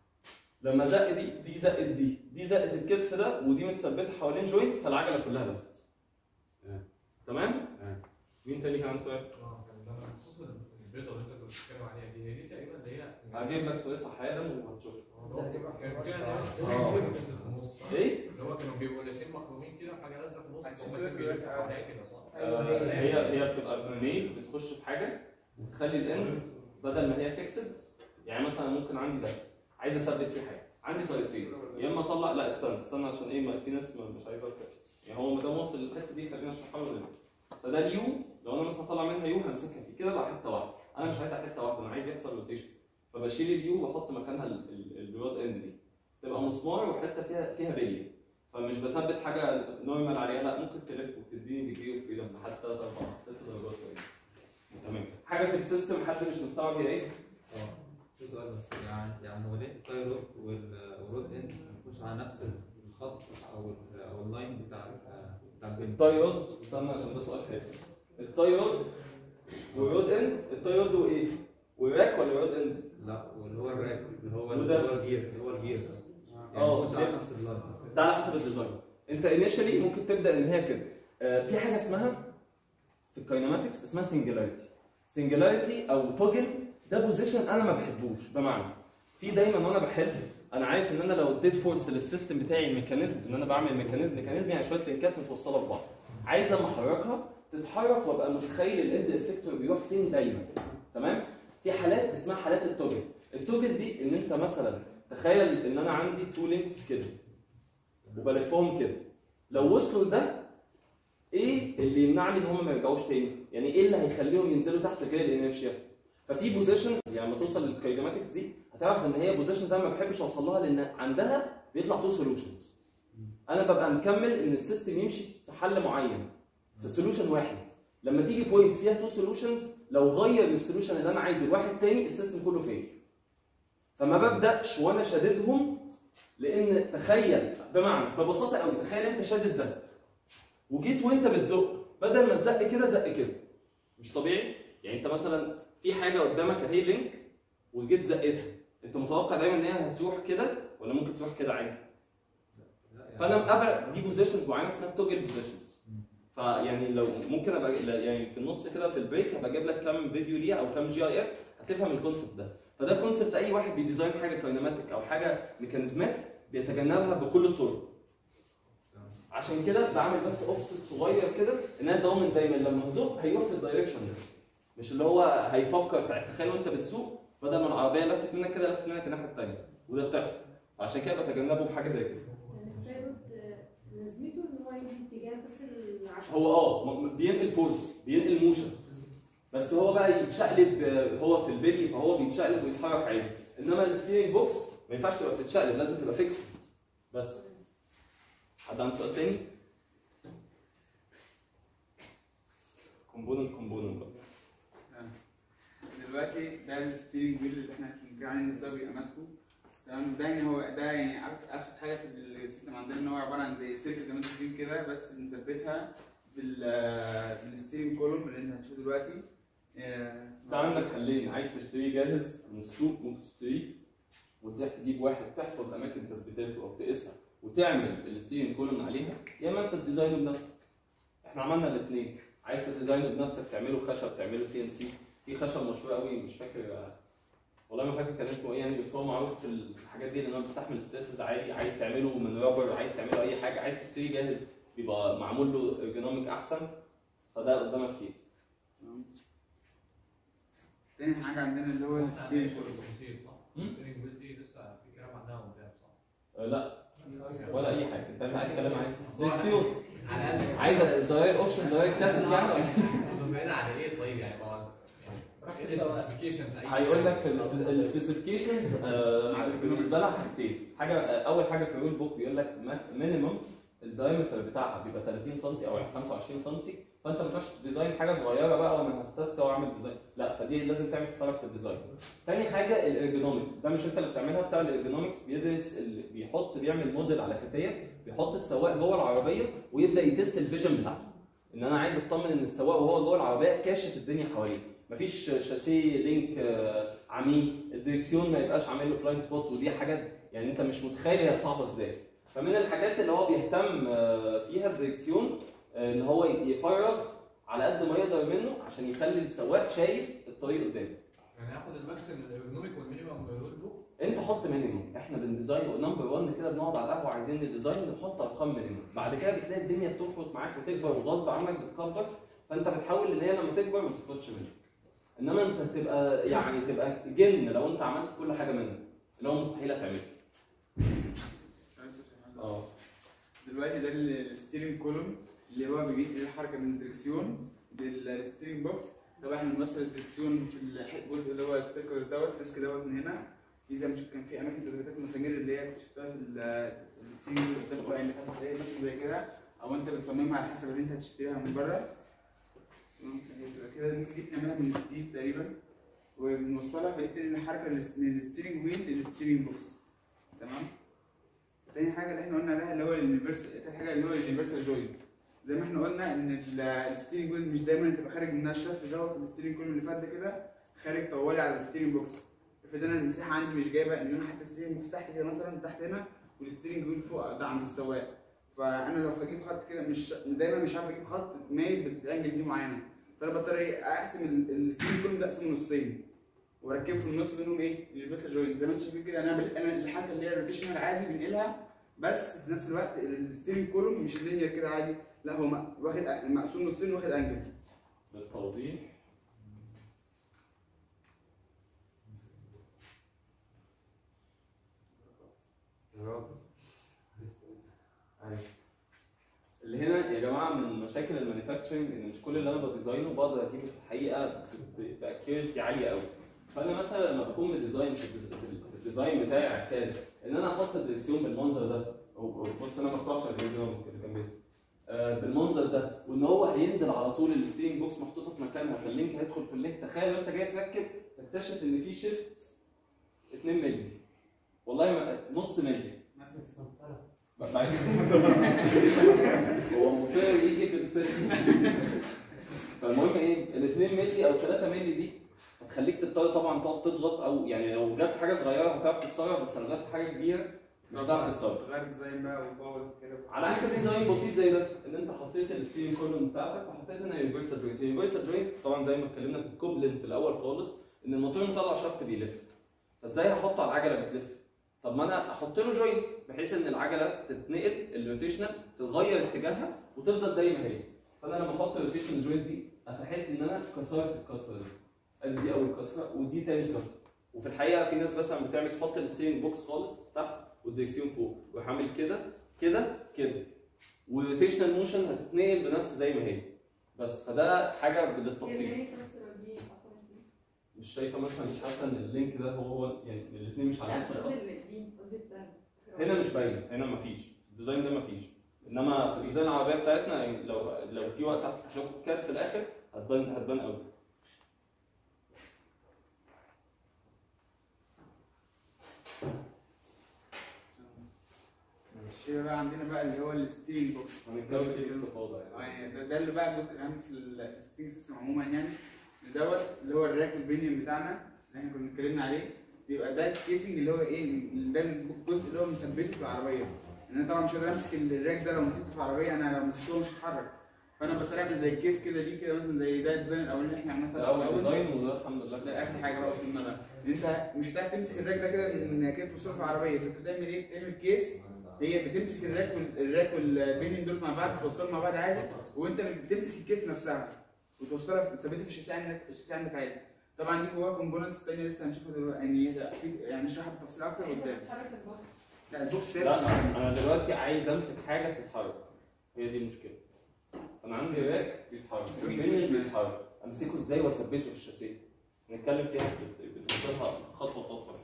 S1: لما زق دي دي زقت دي دي زقت الكتف ده ودي متثبته حوالين جوينت فالعجله كلها لفت
S7: تمام.
S1: تمام
S7: تمام.
S1: مين تاني كان عنده سؤال
S2: اه كان ده بخصوص البيضه اللي انت كنت بتتكلم عليها دي هي دي تقريبا اللي هي
S1: هجيب لك صورتها حالا وهتشوفها
S2: كان فيها ناس
S1: آه.
S2: بتنزل في النص صح؟
S1: ايه
S2: اللي هو كانوا بيبقوا لافين مخرومين كده وحاجه لازقه في النص
S4: هتشوف
S2: فهم
S4: صورة
S2: كانوا بيلفوا
S4: دلوقتي.
S2: حواليها كده صح؟
S1: آه، هي هي بتبقى برنيل بتخش في حاجه وتخلي الاند بدل ما هي فيكسد يعني مثلا ممكن عندي ده عايز اثبت فيه حاجه عندي طريقتين يا اما اطلع لا استنى استنى عشان ايه ما في ناس ما مش عايزه اركب يعني هو ما دام وصل للحته دي خلينا اشرحها له دلوقتي فده اليو لو انا مثلا اطلع منها يو همسكها فيه كده بقى حته واحده انا مش عايزها حته واحده انا عايز يحصل روتيشن فبشيل اليو واحط مكانها ال- ال- البرود اند دي تبقى مسمار وحته فيها فيها بليه فمش بثبت حاجه نورمال عليها لا ممكن تلف وتديني ديجري اوف فريدم لحد 3 4 6 درجات كمان تمام حاجه في السيستم حد مش مستوعب هي ايه؟
S8: اه في سؤال بس يعني يعني هو ليه التايرود والرود اند مش على نفس الخط او ال او اللاين بتاع ال- بتاع البنت
S1: التايرود استنى عشان ده سؤال حلو التايرود والرود اند التايرود وايه؟ والراك ولا الرود اند؟
S8: لا واللي هو الراك اللي هو
S1: وده؟
S8: اللي هو الجير اللي هو الجير يعني
S1: اه،
S8: مش على
S1: ده-
S8: نفس اللاين
S1: ده على حسب الديزاين انت انيشالي ممكن تبدا ان هي كده آه، في حاجه اسمها في الكاينماتكس اسمها سنجلاريتي سنجلاريتي او توجل ده بوزيشن انا ما بحبوش بمعنى في دايما وانا بحل انا عارف ان انا لو اديت فورس للسيستم بتاعي الميكانيزم ان انا بعمل ميكانيزم ميكانيزم يعني شويه لينكات متوصله ببعض عايز لما احركها تتحرك وابقى متخيل الاند افكتور بيروح فين دايما تمام في حالات اسمها حالات التوجل التوجل دي ان انت مثلا تخيل ان انا عندي تو لينكس كده وبلفهم كده لو وصلوا لده ايه اللي يمنعني ان هم ما يرجعوش تاني يعني ايه اللي هيخليهم ينزلوا تحت غير الانرشيا ففي بوزيشنز يعني لما توصل للكايدماتكس دي هتعرف ان هي بوزيشنز انا ما بحبش اوصل لها لان عندها بيطلع تو سولوشنز انا ببقى مكمل ان السيستم يمشي في حل معين في سولوشن واحد لما تيجي بوينت فيها تو سولوشنز لو غير السولوشن اللي انا عايزه لواحد تاني السيستم كله فين فما ببداش وانا شاددهم لان تخيل بمعنى ببساطه قوي تخيل انت شادد ده وجيت وانت بتزق بدل ما تزق كده زق كده مش طبيعي يعني انت مثلا في حاجه قدامك اهي لينك وجيت زقتها انت متوقع دايما ان هي هتروح كده ولا ممكن تروح كده عادي
S8: لا يعني
S1: فانا مقابل دي بوزيشنز معينه اسمها توجل بوزيشنز فيعني لو ممكن ابقى يعني في النص كده في البريك هبقى اجيب لك كام فيديو ليها او كام جي اي اف هتفهم الكونسبت ده فده كونسبت اي واحد بيديزاين حاجه كاينماتيك او حاجه ميكانيزمات بيتجنبها بكل الطرق عشان كده بعمل بس اوفست صغير كده ان انا ضامن دايما لما هزق هيروح في الدايركشن ده مش اللي هو هيفكر ساعتها تخيل وانت بتسوق بدل ما العربيه لفت منك كده لفت منك الناحيه الثانيه وده بتحصل عشان كده بتجنبه بحاجه زي كده
S5: يعني التايرويد آه، لازمته ان هو يدي اتجاه بس العشرة
S1: هو اه م- بينقل فورس بينقل موشن بس هو بقى يتشقلب آه، هو في البلي فهو بيتشقلب ويتحرك عادي انما الستيرنج بوكس ما ينفعش تبقى بتتشقلب لازم تبقى فيكس بس حد عنده سؤال تاني؟ كومبوننت كومبوننت بقى
S4: دلوقتي ده الستيرنج ويل اللي احنا كنا عاملين السواق بيبقى ماسكه تمام ده يعني هو ده يعني أبس- ابسط حاجه في السيستم عندنا ان هو عباره عن زي سلك زي ما انتم شايفين كده بس بنثبتها بال بالستيرنج كولوم اللي انت هتشوفه دلوقتي آه،
S1: انت عندك حلين عايز تشتريه جاهز من السوق ممكن تشتريه وتروح تجيب واحد تحفظ اماكن تثبيتاته او تقيسها وتعمل الستيرنج كولوم عليها يا اما انت تديزاينه بنفسك احنا عملنا الاثنين عايز تديزاينه بنفسك تعمله خشب تعمله سي ان سي في خشب مشهور قوي مش فاكر والله ما فاكر كان اسمه ايه يعني بس هو معروف في الحاجات دي لان هو بيستحمل ستريسز عالي عايز تعمله من رابر عايز تعمله اي حاجه عايز تشتري جاهز بيبقى معمول له ارجونوميك احسن فده قدامك كيس
S4: تمام. تاني حاجه عندنا اللي هو
S2: احنا عندنا
S4: الستيج
S2: شغل تفاصيل صح؟
S1: مم.
S2: ستيرنج ويل دي لسه في كلام عنها قدام صح؟
S1: أه لا ولا اي حاجه انت عايز تتكلم عن دريكسيون
S2: على الاقل
S1: عايز زراير اوبشن زراير كاسيت يعني ولا
S2: متفقين على ايه طيب يعني ما هو يعني السبيسيفيكيشنز
S1: هيقول لك في السبيسيفيكيشنز بالنسبه لها حاجتين حاجه آه، اول حاجه في الرول بوك بيقول لك مينيمم الدايمتر بتاعها بيبقى 30 سم او 25 سم فانت ما تروحش ديزاين حاجه صغيره بقى وانا هستسكى واعمل ديزاين لا فدي لازم تعمل حسابك في الديزاين تاني حاجه الارجونوميك ده مش انت اللي بتعملها بتاع الارجونومكس بيدرس ال- بيحط بيعمل موديل على كتيه بيحط السواق جوه العربيه ويبدا يتست الفيجن بتاعته ان انا عايز اطمن ان السواق وهو جوه العربيه كاشف الدنيا حواليه مفيش شاسيه لينك آه، عميق الدريكسيون ما يبقاش عامل له بلايند سبوت ودي حاجات يعني انت مش متخيل هي صعبه ازاي فمن الحاجات اللي هو بيهتم آه، فيها الدريكسيون آه، ان هو يفرغ على قد ما يقدر منه عشان يخلي السواق شايف الطريق قدامه
S2: يعني هاخد الماكس الايرجونوميك والمينيمم ويقول له
S1: انت حط مينيموم احنا بنديزاين نمبر 1 كده بنقعد على القهوه عايزين نديزاين نحط ارقام مينيموم بعد كده بتلاقي الدنيا بتفرط معاك وتكبر وغصب عنك بتكبر فانت بتحاول ان هي لما تكبر ما تفرطش منك انما انت تبقى يعني تبقى جن لو انت عملت كل حاجه منك اللي هو مستحيل هتعمله اه
S4: دلوقتي ده الستيرنج كولوم اللي هو بيجيب الحركه من الدركسيون للستيرنج بوكس طبعا احنا بنوصل الدركسيون في الح- الجزء اللي هو السيركل دوت الديسك دوت من هنا في زي ما شفت كان في اماكن تثبيتات مسامير اللي هي كنت شفتها في ال- الستيرنج اللي قدام بقى اللي فاتت زي مثلا زي كده او انت بتصممها على حسب اللي انت هتشتريها من بره تمام هي بتبقى كده ممكن دي بنعملها من ستيل تقريبا وبنوصلها فبالتالي الحركه للس- من الستيرنج ويل للستيرنج بوكس تمام تاني حاجه اللي احنا قلنا عليها اللي هو اليونيفرسال تاني حاجه اللي هو اليونيفرسال جوينت زي ما احنا قلنا ان ال- الستيرنج ويل مش دايما تبقى خارج منها الشفت دوت الستيرنج ويل اللي فات ده كده خارج طوالي على الستيرنج بوكس افرض انا المساحه عندي مش جايبه ان انا حتى الستيرنج بوكس تحت كده مثلا تحت هنا والستيرنج ويل فوق ده عند السواق فانا لو هجيب خط كده مش دايما مش عارف اجيب خط مايل بالانجل دي معينه فانا بضطر ايه اقسم ال- الستيرنج كله ده اقسمه نصين واركبه في النص منهم ايه اليونيفرسال جوينت زي ما انتم شايفين كده انا بل- انا الحركه اللي هي الروتيشنال عادي بنقلها بس في نفس الوقت الستيرنج كولوم مش لينير كده عادي لا هو م- واخد مقسوم نصين واخد انجل
S1: للتوضيح يا راجل أيوة. اللي هنا يا جماعه من مشاكل المانيفاكتشرنج ان مش كل اللي انا بديزاينه بقدر اجيبه في الحقيقه باكيرسي عاليه قوي فانا مثلا لما بكون بالديزاين في الديز- في الديزاين بتاعي اعتاد ان انا احط الدريكسيون بالمنظر ده أو- أو بص انا ما اختارش الفيديو اللي كان بيظهر. آه، بالمنظر ده وان هو هينزل على طول الستيرنج بوكس محطوطه في مكانها فاللينك هيدخل في اللينك تخيل انت جاي تركب تكتشف ان في شيفت 2 مللي والله ما نص مللي بعد- هو مصر يجي في السيشن فالمهم ايه ال 2 مللي او 3 مللي دي هتخليك تضطر طبعا تقعد تضغط او يعني لو جت في حاجه صغيره هتعرف تتصرف بس لو جت في حاجه كبيره مش هتعرف تتصرف
S4: غير ديزاين بقى وبوظ كده
S1: على عكس ديزاين بسيط زي ده ان انت حطيت الستيرنج كولوم بتاعتك وحطيت هنا يونيفرسال جوينت اليونيفرسال جوينت طبعا زي ما اتكلمنا في الكوبلن في الاول خالص ان الموتور مطلع شافت بيلف فازاي هحطه على العجله بتلف طب ما انا احط له جوينت بحيث ان العجله تتنقل الروتيشنال تتغير اتجاهها وتفضل زي ما هي فانا لما احط الروتيشنال جوينت دي اتحيت ان انا كسرت الكسره دي ادي دي اول كسره ودي تاني كسره وفي الحقيقه في ناس مثلا بتعمل تحط الستيرنج بوكس خالص تحت والدريكسيون فوق ويروح عامل كده كده كده والروتيشنال موشن هتتنقل بنفس زي ما هي بس فده حاجه للتبسيط مش شايفه مثلا مش حاسه ان اللينك ده هو هو يعني الاثنين مش على نفس الخط هنا مش باين هنا مفيش الديزاين ده مفيش انما في الديزاين العربيه بتاعتنا يعني لو لو في وقت هفتح لكم كات في الاخر هتبان هتبان قوي
S4: كده بقى عندنا بقى اللي هو الستيرنج بوكس
S1: هنتكلم فيه باستفاضه يعني
S4: يعني ده, ده اللي بقى الجزء الاهم في ال- في الستيرنج سيستم عموما يعني دوت اللي هو الراك البنيون بتاعنا اللي احنا كنا اتكلمنا عليه بيبقى ده الكيسنج اللي هو ايه ده الجزء اللي هو مثبته في العربيه ان انا طبعا مش هقدر امسك الراك ده لو مسكته في العربيه انا لو مسكته مش هتحرك فانا بضطر اعمل زي كيس كده ليه كده مثلا زي ده الديزاين الاولاني اللي احنا عملناه
S1: ده
S4: في
S1: اول
S4: الأول.
S1: ديزاين وده الحمد لله
S4: ده اخر حاجه بقى وصلنا لها ان انت مش هتعرف تمسك الراك ده كده من كده توصله في العربيه فانت تعمل ايه؟ تعمل كيس هي بتمسك الراك وال- الراك والبينين دول مع بعض توصلهم مع بعض عادي وانت بتمسك الكيس نفسها وتوصلها في- ثابته في الشاسيه عندك الشاسيه عندك عادي طبعا دي جواها كومبوننتس تانية لسه هنشوفها دلوقتي يعني هي في- يعني نشرحها بالتفصيل اكتر قدام
S5: بتحرك البحر
S4: لا البوكس
S1: لا انا دلوقتي عايز امسك حاجه تتحرك هي دي المشكله انا عندي راك بيتحرك والبنش بيتحرك امسكه ازاي واثبته في الشاسيه نتكلم فيها بت- بتوصلها خطوه خطوه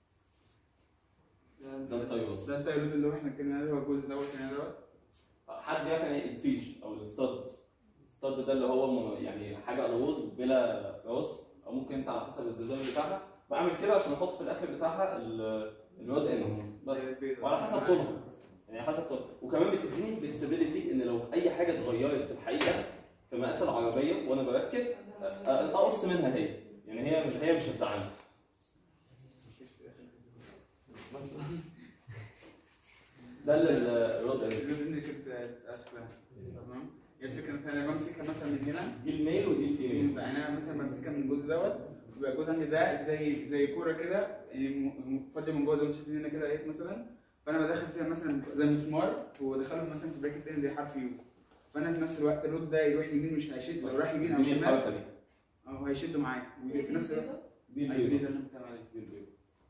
S1: ده الطيارات
S4: ده التايلود اللي هو احنا اتكلمنا عليه هو الجزء الاول كان دوت
S1: حد يعرف يعني ايه التيش او الستاد الستاد ده اللي هو م- يعني حاجه الوز بلا راس او ممكن انت على حسب الديزاين بتاعها بعمل كده عشان احط في الاخر بتاعها ال- الرود اند بس وعلى حسب طولها يعني حسب طولها وكمان بتديني فلكسبيليتي ان لو اي حاجه اتغيرت في الحقيقه في مقاس العربيه وانا بركب أ- أ- اقص منها هي يعني هي مش هي مش هتزعلني ده ال- الرود اند
S4: الجزء اللي كنت اشكلها تمام هي الفكره ان انا بمسكها مثلا من هنا
S1: دي الميل ودي الفيميل
S4: يعني انا مثلا بمسكها من الجزء دوت يبقى الجزء عندي ده زي زي كوره كده يعني م- م- فاضيه من جوه زي ما انتم شايفين هنا كده اهيت مثلا فانا بدخل فيها مثلا زي مسمار وادخله مثلا في براكت تاني زي حرف يو فانا في نفس الوقت الرود ده يروح يمين مش هيشد لو راح يمين او
S1: دي
S4: شمال
S1: الحركه دي
S4: او هيشده معايا وفي نفس الوقت
S1: دي
S4: ايوه دي
S1: البيضه
S4: ده اللي بتكلم عليه
S1: دي البيضه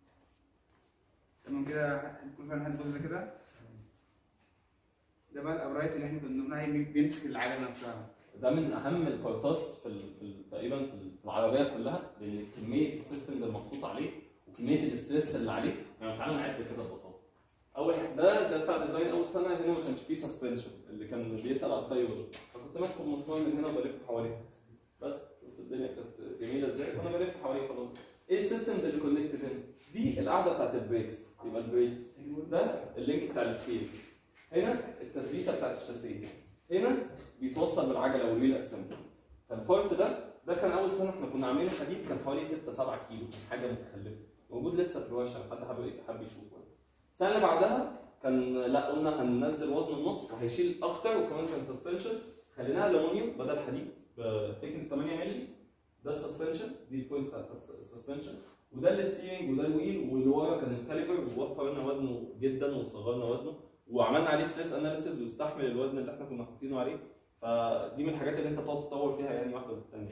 S4: تمام كده هتكون فعلا حد الجزء ده كده ده بقى الابرايت اللي احنا كنا بنقول عليه بي- بيمسك العجله نفسها
S1: ده من اهم البارتات في ال... في ال... تقريبا في ال- في العربيه كلها لان كميه السيستمز المحطوط عليه وكميه الاستريس اللي عليه يعني تعالى نعد كده ببساطه اول حاجه ده ده بتاع ديزاين اول سنه هنا ما كانش فيه سسبنشن اللي كان بيسال على الطيب ده فكنت ماسك المسمار من هنا وبلف حواليه بس شفت الدنيا كانت جميله ازاي فانا بلف حواليه خلاص ايه السيستمز اللي كونكتد هنا دي القاعده بتاعت البريكس يبقى البريكس ده اللينك بتاع السكيل هنا التثبيته بتاعت الشاسيه هنا بيتوصل بالعجله والويل اسمبلي فالبارت ده ده كان اول سنه احنا كنا عاملينه حديد كان حوالي 6 7 كيلو حاجه متخلفه موجود لسه في الورشه لو حد حابب حابب يشوفه السنه اللي بعدها كان لا قلنا هننزل وزن النص وهيشيل اكتر وكمان كان سسبنشن خليناها الومنيوم بدل حديد بثيكنس 8 مللي ده السسبنشن دي البوينت بتاعت السسبنشن وده الستيرنج وده الويل واللي ورا كان الكاليبر ووفر لنا وزنه جدا وصغرنا وزنه وعملنا عليه ستريس اناليسيز واستحمل الوزن اللي احنا كنا حاطينه عليه فدي من الحاجات اللي انت بتقعد تطور فيها يعني واحده بالثانيه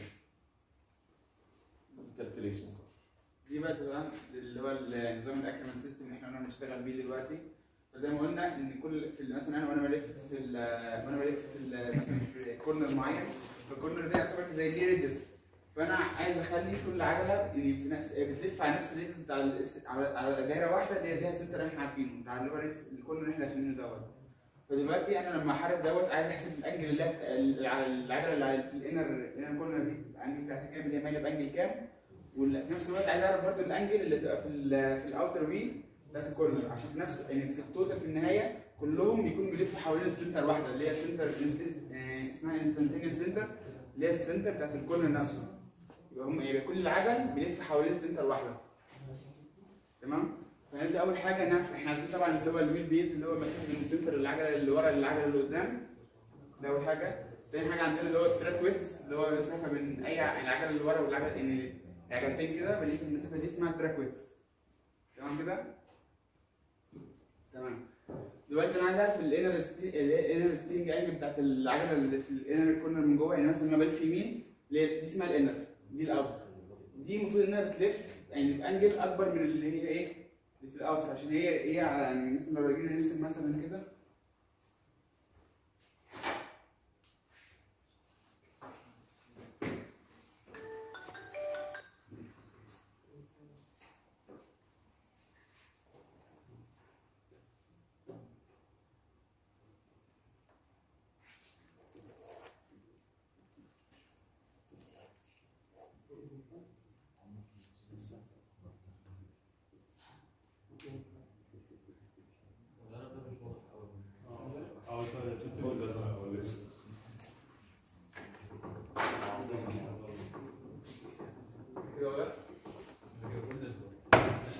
S1: كالكوليشن
S4: دي بقى تبقى اللي هو النظام الاكرمان سيستم اللي احنا قلنا بنشتغل بيه دلوقتي فزي ما قلنا ان كل في ال- مثلا انا وانا بلف في ال- وانا بلف في ال- مثلا في كورنر معين فالكورنر ده يعتبر زي ليه ريدجز فانا عايز اخلي كل عجله يعني في نفس بتلف على نفس الريدجز بتاع ال- على على دايره واحده اللي هي ليها سنتر احنا عارفينه بتاع اللي هو الريدجز- الكورنر اللي احنا داخلينه دوت فدلوقتي انا لما احارب دوت عايز احسب الانجل اللي هت- ال- على العجله اللي على- في الانر الانر كورنر دي تبقى الانجل بتاعتها كام اللي هي مايله بانجل كام وفي نفس الوقت عايز اعرف برضو الانجل اللي تبقى في ال في الاوتر ويل ده في الكورنر عشان في نفس يعني في التوتال في النهايه كلهم بيكونوا بيلفوا حوالين السنتر واحده اللي هي السنتر اسمها انستنتينيوس سنتر اللي هي السنتر بتاعت الكورنر نفسه يبقى هم يبقى كل العجل بيلف حوالين سنتر واحده تمام فنبدا اول حاجه ان احنا عارفين طبعا اللي هو الويل بيز اللي هو مسافه من السنتر العجله اللي ورا للعجله اللي قدام ده اول حاجه تاني حاجه عندنا اللي هو التراك ويدز اللي هو المسافه بين اي ع- العجله اللي ورا والعجله ان عجلتين كده بنقيس المسافه دي اسمها تراك ويدز تمام كده تمام دلوقتي انا عايز اعرف الانر الانر ستينج انجل بتاعت العجله اللي في الانر كورنر من جوه يعني مثلا لما بلف يمين اللي هي- دي اسمها الانر دي الاوتر دي المفروض انها بتلف يعني بانجل اكبر من اللي هي ايه اللي في الاوتر عشان هي هي يعني مثلا لو جينا نرسم مثلا كده
S2: وده ده مش واضح قوي
S4: كده ولا
S2: بالنسبه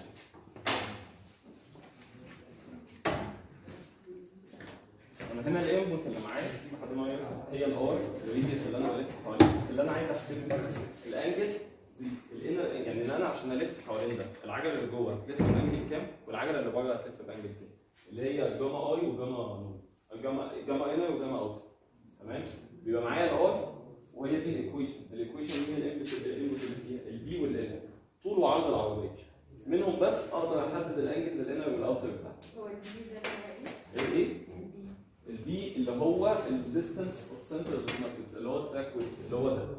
S1: انا هنا الانبوت اللي معايا لحد ما يوصل هي الار الريديوس اللي انا بلف حواليه اللي انا عايز احسب الانجل الانر يعني ان انا عشان الف حوالين ده العجله اللي جوه تلف بانجل كام والعجله اللي بره هتلف بانجل كام اللي هي جاما اي وجاما نون جاما جاما انر وجاما اوت تمام بيبقى معايا الار وهي دي الايكويشن الايكويشن دي هي الانبوت الانبوت اللي فيها البي والانر طول وعرض العربيه منهم بس اقدر احدد الانجلز الانر والاوتر بتاعتي
S5: هو الجديد ده بقى ايه؟
S1: الايه البي اللي هو الديستانس اوف سنترز اوف ماتريكس اللي هو التراك ويت اللي هو ده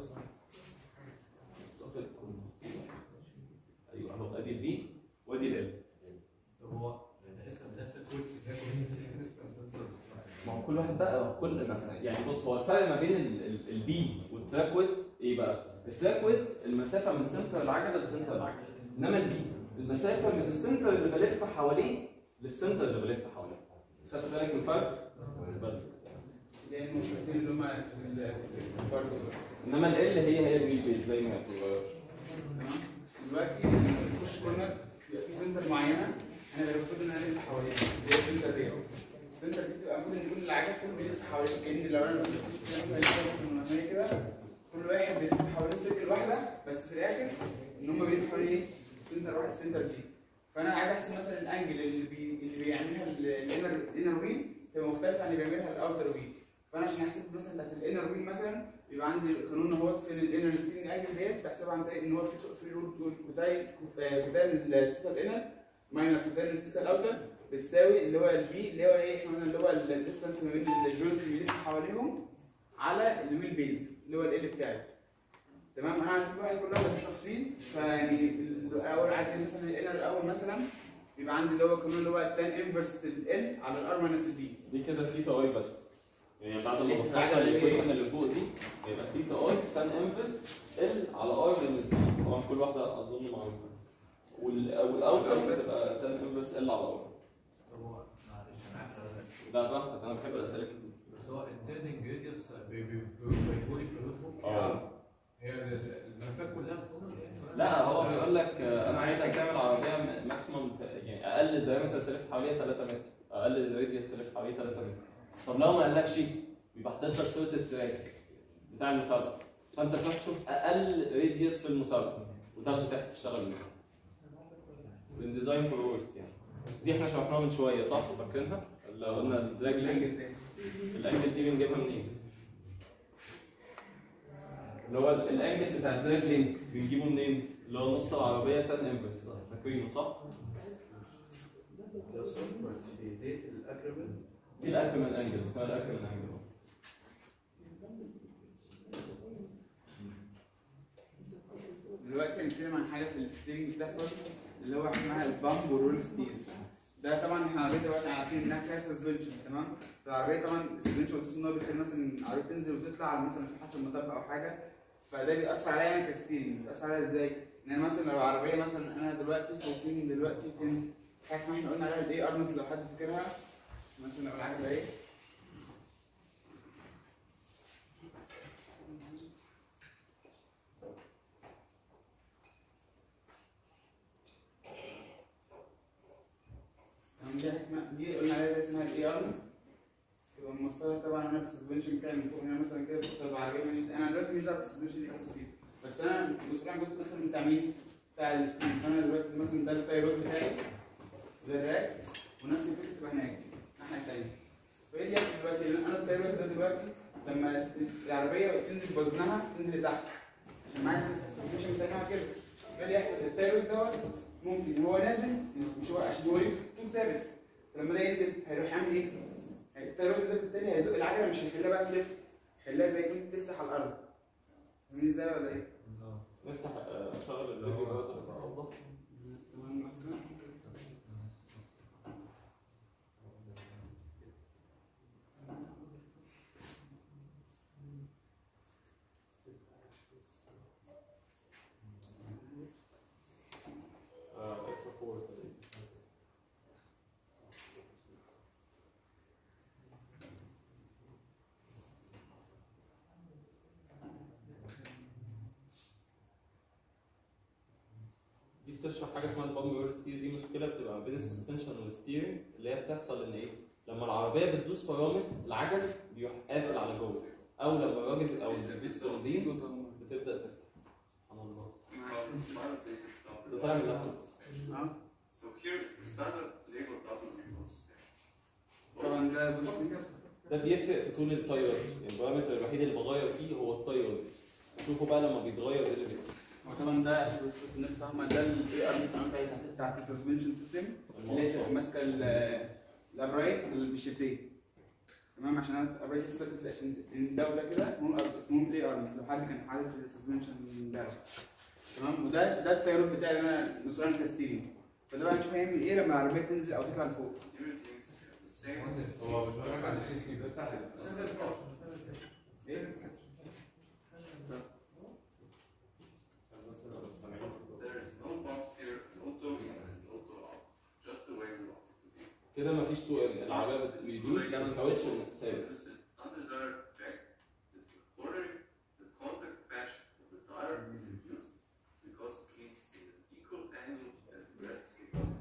S1: ايوه اهو ادي البي وادي ال
S2: طب هو ده اسم ده كويكس كده
S1: ما هو كل واحد بقى كل يعني بص هو الفرق ما بين البي والتراك ويت ايه بقى؟ التراك ويت المسافه من سنتر العجله لسنتر العجله انما البي المسافه من السنتر اللي بلف حواليه للسنتر اللي بلف حواليه خدت بالك من الفرق؟ بس
S4: اللي هي المشكلتين اللي هم في ال- برضه
S1: انما ال هي هي الويل بيز زي ما هي بتتغيرش
S4: تمام دلوقتي لما بنخش كورنر بيبقى في سنتر معينه انا المفروض ان انا الف حواليها اللي هي السنتر دي السنتر دي بتبقى المفروض ان كل العجل كله بيلف حوالين كان لو انا مثلا مثلا مثلا مثلا كده كل واحد بيلف حوالين سيركل واحده بس في الاخر ان هم بيلفوا حوالين ايه؟ سنتر واحد سنتر جي فانا عايز احسب مثلا الانجل اللي بي اللي بيعملها الانر الانر ويل تبقى مختلفه عن اللي بيعملها الاوتر ويل فانا عشان احسب مثلا بتاعت الانر ويل مثلا يبقى عندي قانون اهوت في الانر ستيرنج انجل ديت بحسبها عن طريق ان هو في في روت كوتاين كوتاين السيتا الانر ماينس كوتاين السيتا الاوتر بتساوي اللي هو البي اللي هو ايه احنا قلنا اللي هو الديستانس ما بين الجوينتس اللي بيلف حواليهم على الويل بيز اللي هو ال بتاعي تمام انا عندي واحد كلها بالتفصيل فيعني الاول عايز مثلا الانر الاول مثلا يبقى عندي اللي هو قانون اللي هو التان انفرس ال على الار ماينس البي
S1: دي كده ثيتا اي بس يعني بعد ما بصيت على الايكويشن اللي فوق دي هيبقى ثيتا اي تان انفرس ال على ار ماينس بي طبعا كل واحده اظن معروفه وال- والاوتر بتبقى تان انفرس ال على ار
S2: طب هو معلش انا عارف بس
S1: لا براحتك انا بحب الاسئله كتير
S2: بس هو التيرنينج راديوس بيقول لي في النوتبوك
S1: اه
S2: هي الملفات كلها اصلا
S1: لا هو بيقول لك آه، انا عايزك تعمل عربيه ماكسيموم يعني اقل الدايمتر تلف حواليها 3 متر اقل الراديوس تلف حواليه 3 متر طب لو ما قالكش يبقى حاطط لك صوره التراك بتاع المسابقه فانت تروح تشوف اقل راديوس في المسابقه وتاخده تحت تشتغل منه بالديزاين فور ورست يعني دي احنا شرحناها من شويه صح فاكرينها؟ اللي قلنا الدراج لينج
S4: الانجل ده
S1: الانجل دي بنجيبها منين؟ اللي هو ال- الانجل بتاع الدراج لينك بنجيبه منين؟ اللي هو نص العربيه تان انفرس فاكرينه صح؟ دي الاكرمان انجل اسمها الاكرمان انجل
S4: دلوقتي هنتكلم عن حاجه في الستيرنج بتحصل اللي هو اسمها البامب والرول ستير ده طبعا احنا عربيه دلوقتي عارفين انها فيها سسبنشن تمام فالعربيه طبعا السسبنشن والسوس ان هو بيخلي مثلا العربيه تنزل وتطلع على مثلا حسب مطب او حاجه فده بيأثر عليا انا كستيرنج بيأثر عليا ازاي؟ ان انا مثلا لو العربيه مثلا انا دلوقتي شايفين دلوقتي فين حاجه اسمها احنا قلنا عليها الاي ارمز لو حد فاكرها مثلا لو العجله ايه تمام دي اسمها دي قلنا عليها اسمها الاي ارمز تبقى موصله طبعا انا بالسسبنشن بتاعي من فوق هنا مثلا كده بوصل العربيه مش انا دلوقتي مش عارف السسبنشن دي بتحصل فيه بس انا مسؤول عن جزء مثلا بتاع مين؟ بتاع الستيم انا دلوقتي مثلا ده التايرود بتاعي ده الراك ونفس الفكره تبقى هناك الناحيه الثانيه فايه اللي يحصل دلوقتي؟ لان انا التايرود ده دلوقتي لما الس- العربيه تنزل بوزنها تنزل لتحت عشان معايا سسبنشن مسامعها كده فايه اللي يحصل؟ التايرود دوت ممكن هو نازل مش هو عشان هو يكون ثابت فلما ده ينزل هيروح يعمل ايه؟ التايرود ده بالتالي هيزق العجله مش هيخليها بقى تلف هيخليها زي كنت تفتح على الارض فاهمين ازاي ولا ايه؟
S1: نفتح آه، اشغل الفيديو برضه تبقى اوضح
S4: تمام مثلا
S1: آه، extra forward تقريبا. دي بتشرح حاجه اسمها البامب وير ستير دي مشكله بتبقى ما بين السسبنشن والستيرنج اللي هي بتحصل ان ايه؟ لما العربيه بتدوس فرامل العجل بيروح قافل على جوه او لما الراجل او اللي بيدوس بنزين
S4: صوت اهو
S1: بتبدا تفتح سبحان الله
S9: basic stuff.
S1: ده طالع من اللابتوب
S4: اه
S9: So here is the standard Lego double remote suspension.
S4: طبعا ده بص كده
S1: ده بيفرق في طول التايرات يعني البارامتر الوحيد اللي بغير فيه هو التاير شوفوا بقى لما بيتغير ايه اللي بيحصل
S4: هو طبعا ده عشان بس الناس فاهمه ده الاي ار اس بتاعت بتاعت السسبنشن سيستم اللي هي
S1: الموصل
S4: ماسكه ال- الابرايت بالشاسيه تمام عشان انا الابرايت ثابت عشان ده وده كده اسمهم أب- اسمهم بلاي ارمز لو حد كان عارف السسبنشن امبارح تمام وده ده التيار بتاعي اللي انا مسؤول عن التستيرنج فده بقى نشوف هيعمل ايه لما العربيه تنزل او تطلع لفوق
S9: Steering wheels have the same
S2: هو بيتفرج على السي سي بس
S4: ايه
S9: There is no bump steer, no toe in, and no toe out. Just the way we want it to be.
S1: كده مفيش تو ال العربيه بت- بيدوس ما الكاوتش ثابت
S9: There's an undesired effect that the cornering, the contact patch of the tire is reduced because it leads in an equal angle as the rest of the body.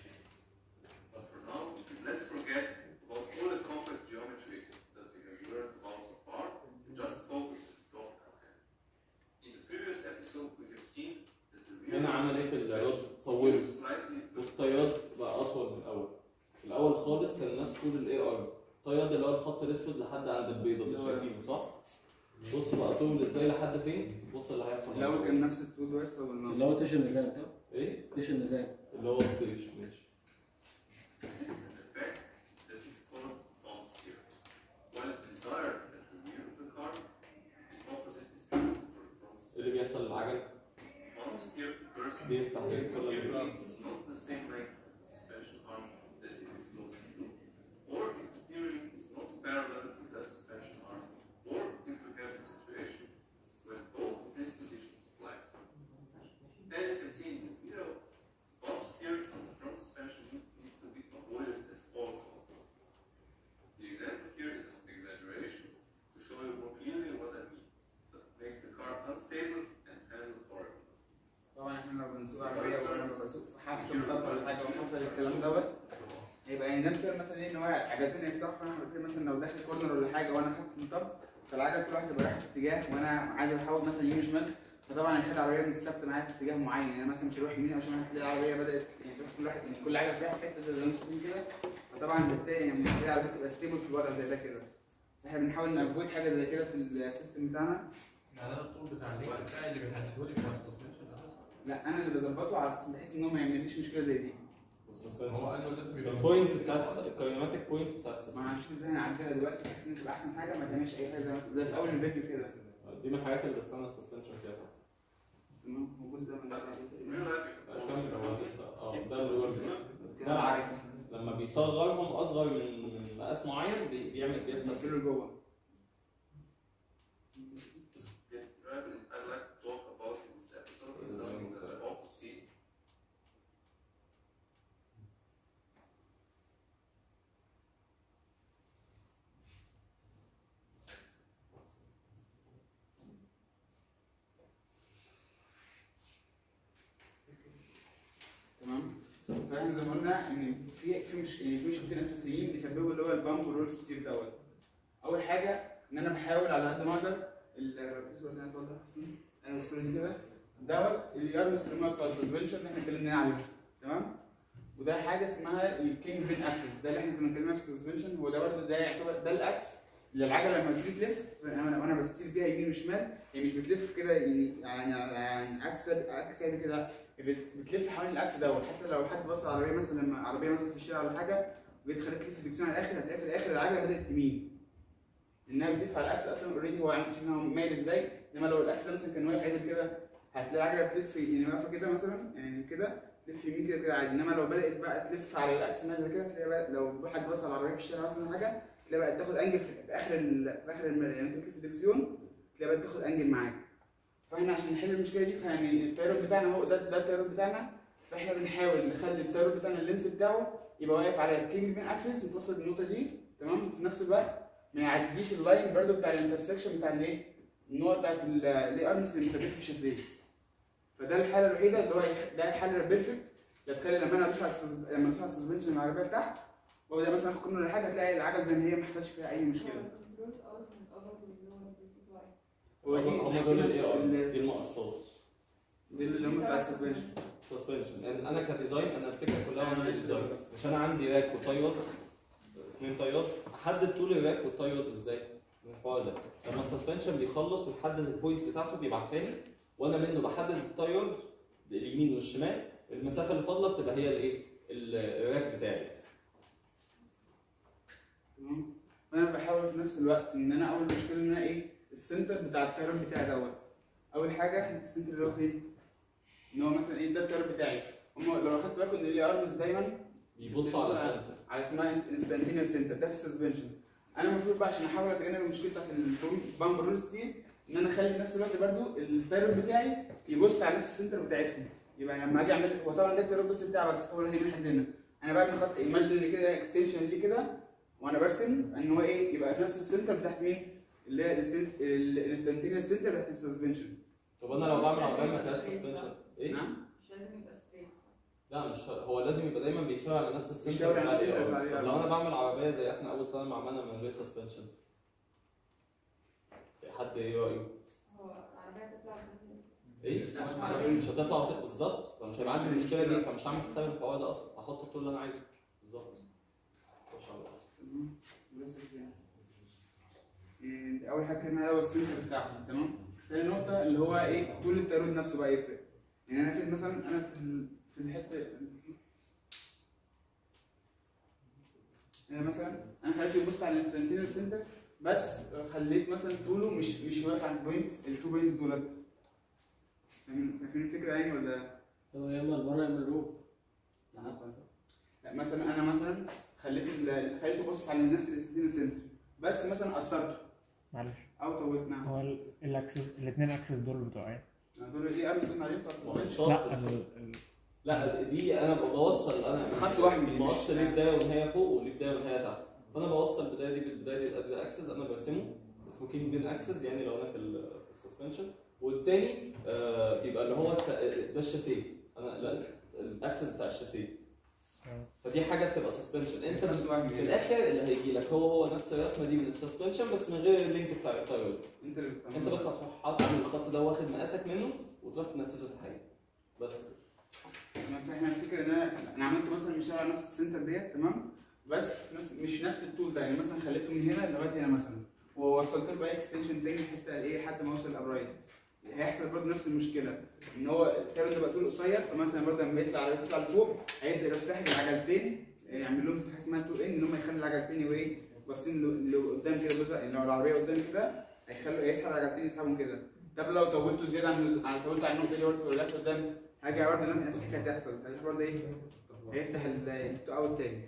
S9: But for now, let's forget about all the complex geometry that we have learned about so far and just focus on the top hand. In the previous episode, we have seen that the rear
S1: هنا عمل ايه في الرد
S9: suspension
S1: طوله
S9: is slightly
S1: والتيار بقى اطول من الاول في الاول خالص كان نفس طول الاي ار التيار ده اللي هو الخط الاسود لحد عند البيضه اللي شايفينه صح بص بقى طول ازاي لحد فين بص اللي هيحصل
S4: الاول كان نفس التو دلوقتي طب
S10: اللي هو تيش الميزان صح؟
S1: ايه
S10: تيش الميزان
S1: اللي هو الطيش ماشي
S9: This is an effect that is called bump steer. While desired at the rear of the car, the opposite is true for the front
S1: إيه اللي بيحصل للعجل
S9: Bump steer occurs
S1: بيفتح
S9: when
S1: ليه
S9: the
S1: كل
S9: steering
S1: ما
S9: wheel is not the same length as the suspension arm that it is closest to, or if the steering is not parallel to that suspension arm, or if we have a situation when both of these conditions apply. As you can see in the video, bump steer on the front suspension needs to be avoided at all costs. The example here is an exaggeration to show you more clearly what I mean, but it makes the car unstable and handle horribly.
S4: طبعا احنا لو بنسوق عربيه وانا بسوق في حادثه مطب ولا حاجه وحصل الكلام دوت هيبقى يعني ده مثال مثلا ايه ان هو عجلتين يفتحوا فانا حضرتك مثلا لو داخل كورنر ولا حاجه وانا خدت مطب فالعجل كل واحد يبقى رايح في اتجاه وانا عايز احول مثلا يمين شمال فطبعا هيخلي العربيه مش ثابته معايا في اتجاه معين يعني مثلا مش هروح يمين او شمال هتلاقي العربيه بدات يعني تروح كل واحد يعني كل عجله فيها حته زي ما انتم شايفين كده فطبعا بالتالي يعني هتلاقي العربيه تبقى ستيبل في الوضع زي ده كده احنا بنحاول نافويد حاجه زي كده في السيستم بتاعنا
S2: يعني انا الطول بتاع اللينك بتاعي اللي بيحدده لي بتاع السسبنشن اساسا
S4: لا انا اللي بظبطه على أساس- بحيث ان هو ما يعمليش مشكله زي دي
S2: هو قال له لازم يبقى
S1: البوينتس بتاعت الكاينماتيك بوينت بتاعت
S4: ما
S1: السيستم
S4: هنشوف ازاي نعدلها دلوقتي بحيث ان تبقى احسن حاجه ما تعملش اي حاجه زي ما- زي في اول الفيديو كده
S1: دي من الحاجات اللي بستنى السسبنشن فيها
S4: تمام هو الجزء ده من
S9: In real life, you can
S1: كمل هو
S9: always
S1: اه ده اللي هو ده العكس لما بيصغرهم اصغر من من مقاس معين بي- بيعمل بيحصل
S4: نقفله لجوه
S9: get driving. I'd like to talk about in this episode is something that I often see.
S4: تمام فاحنا زي ما قلنا ان في في مش يعني في مشكلتين اساسيين بيسببوا اللي هو البامب والرول ستير دوت اول حاجه ان انا بحاول على قد ما اقدر ال- الصوره اللي انا اتوضح انا الصوره دي كده دوت اليارمس اللي هو بتاع السسبنشن اللي احنا اتكلمنا عليه تمام وده حاجه اسمها الكينج بين اكسس ده اللي احنا كنا اتكلمنا في السسبنشن هو ده برضه ده يعتبر ده الاكس اللي العجله لما تيجي تلف انا وانا بستير بيها يمين وشمال هي مش بتلف كده يعني يعني يعني عكس عكس عادي كده بت- بتلف حوالين الاكس دوت حتى لو حد بص على العربيه مثلا لما عربيه مثلا في الشارع ولا حاجه وجيت خليت تلف الدكسيون على الاخر هتلاقي في الاخر العجله بدات تميل انها بتلف على الاكس اصلا اوريدي هو عامل شايف إن هو مايل ازاي انما لو الاكس ده مثلا كان واقف عدل كده هتلاقي العجله بتلف يعني واقفه كده مثلا يعني كده تلف يمين كده كده عادي انما لو بدات بقى تلف على الاكس مايل كده تلاقي بقى لو حد بص على العربيه في الشارع مثلا ولا حاجه تلاقي بقى تاخد انجل في في اخر ال- في اخر المرايه يعني انت تلف الدكسيون تلاقي بقى تاخد انجل معاك فاحنا عشان نحل المشكله دي فيعني التيار بتاعنا هو ده ده التيار بتاعنا فاحنا بنحاول نخلي التيار بتاعنا اللينس بتاعه يبقى واقف على الكينج بين اكسس متوصل بالنقطه دي تمام وفي نفس الوقت ما يعديش اللاين برضو بتاع الانترسكشن بتاع الايه؟ النقطه بتاعت الاي ارمس اللي مثبته في الشاسيه فده الحاله الوحيده اللي هو يح- ده الحل البيرفكت اللي هتخلي لما انا ادوس على السس- لما ادوس على السسبنشن العربيه لتحت وابدا مثلا اخد كل حاجه تلاقي العجله زي ما هي ما حصلش فيها اي مشكله هو دي
S1: هم دول الاي ار
S4: ال-
S1: دي المقصات
S4: دي اللي هم بتاع السسبنشن
S1: سسبنشن يعني انا كديزاين انا الفكره كلها وانا ديزاين مش انا عندي راك وطيار اثنين طيار احدد طول الراك والطيار ازاي؟ من الحوار ده لما السسبنشن بيخلص ويحدد البوينتس بتاعته بيبعتها لي وانا منه بحدد الطيار اليمين والشمال المسافه اللي فاضله بتبقى هي الايه؟ ال- الراك بتاعي
S4: تمام فانا بحاول في نفس الوقت ان انا اول مشكله ان انا ايه السنتر بتاع الطيران بتاعي دوت اول حاجه السنتر اللي هو فين؟ ان هو مثلا ايه ده الطيران بتاعي هم لو اخدت بالكم ان الاي ارمز دايما
S1: بيبصوا على السنتر
S4: على اسمها انستنتينيوس سنتر ده في السسبنشن انا المفروض بقى عشان احاول اتجنب المشكله بتاعت البامب رولز دي ان انا اخلي في نفس الوقت برضو الطيران بتاعي يبص على نفس السنتر بتاعتهم يبقى لما اجي اعمل هو طبعا ده الطيران بس بتاعي بس هو اللي هيجي لحد هنا انا بعمل خط ايماجينري كده اكستنشن ليه كده وانا برسم ان هو ايه يبقى في نفس السنتر بتاعت مين؟ اللي هي الانستنتينيوس سنتر بتاعت السسبنشن
S1: طب انا لو بعمل عربيه ما فيهاش سسبنشن ايه؟
S4: نعم
S5: مش لازم يبقى ستريت
S1: لا مش شرط. هو لازم يبقى دايما بيشاور على نفس السنتر
S4: بيشاور على
S1: بتاع
S4: السنتر
S1: ال
S4: بتاع
S1: ARs.
S4: ال
S1: طب لو
S4: ARs.
S1: انا بعمل عربيه زي احنا اول سنه ما عملنا من غير سسبنشن حد ايه رايه؟
S5: هو عربية تطلع
S1: ايه؟ مش هتطلع وتط- بالظبط فمش هيبقى عندي المشكله دي فمش هعمل حساب الحوار ده اصلا هحط الطول اللي انا عايزه بالظبط ما شاء الله
S4: تمام بس كده. إيه، اول حاجه كان هو السنتر بتاعهم تمام تاني نقطه اللي هو ايه طول التيرود نفسه بقى يفرق يعني انا في مثلا انا في ال- في الحته انا مثلا انا خليته يبص على الانستنتينيوس سنتر بس خليت مثلا طوله مش مش واقف على البوينت التو بوينتس دولت فاهمين فاهمين الفكره يعني ولا
S7: هو يا اما لبره يا اما لجوه
S4: لا مثلا انا مثلا خليت ال- خليته يبص على نفس الانستنتينيوس سنتر بس مثلا قصرته
S3: معلش
S4: او طولت نعم
S3: هو ال- الاكسس الاثنين اكسس دول بتوع ايه؟
S4: دول ايه ارمز قلنا عليهم بتاع السسبنشن
S3: لا ال- ال-
S1: لا دي انا ببقى بوصل انا
S4: خط وهمي مش-
S1: بوصل ليه بدايه ونهايه فوق وليه بدايه ونهايه تحت فانا بوصل البدايه دي بالبدايه دي ده اكسس انا برسمه اسمه كينج بين اكسس يعني لو انا في ال- في السسبنشن والتاني آه بيبقى اللي هو الت- ده الشاسيه انا لا الاكسس بتاع الشاسيه
S3: آه.
S1: فدي حاجه بتبقى سسبنشن انت
S4: خط وهمي
S1: في
S4: يعني.
S1: الاخر اللي هيجي لك هو هو نفس الرسمه دي من السسبنشن بس من غير اللينك بتاع التايرود
S4: انت اللي بتفهم.
S1: انت بس هتروح حاطط عامل الخط ده واخد مقاسك منه وتروح تنفذه في الحقيقه بس
S4: تمام فاحنا الفكره ان انا انا عملت مثلا مش على نفس السنتر ديت تمام بس نفس مش نفس الطول ده يعني مثلا خليته من هنا لغايه هنا مثلا ووصلت له بقى اكستنشن تاني حته ايه لحد ما اوصل الابراج هيحصل برضه نفس المشكله ان هو الكابل ده بقى طول قصير فمثلا برضه لما يطلع يطلع لفوق هيبدا يروح ساحب العجلتين يعمل لهم حاجه اسمها 2 ان ان هم يخلوا العجلتين يبقوا ايه باصين ل- لقدام كده جزء يعني لو العربيه قدام كده هيخلوا يسحب العجلتين يسحبهم كده طب لو طولته زياده عن عن طولت على النقطه دي برضه ولا قدام حاجه برضه نفس الحكايه هتحصل هتحصل برضه ايه هيفتح التو اوت تاني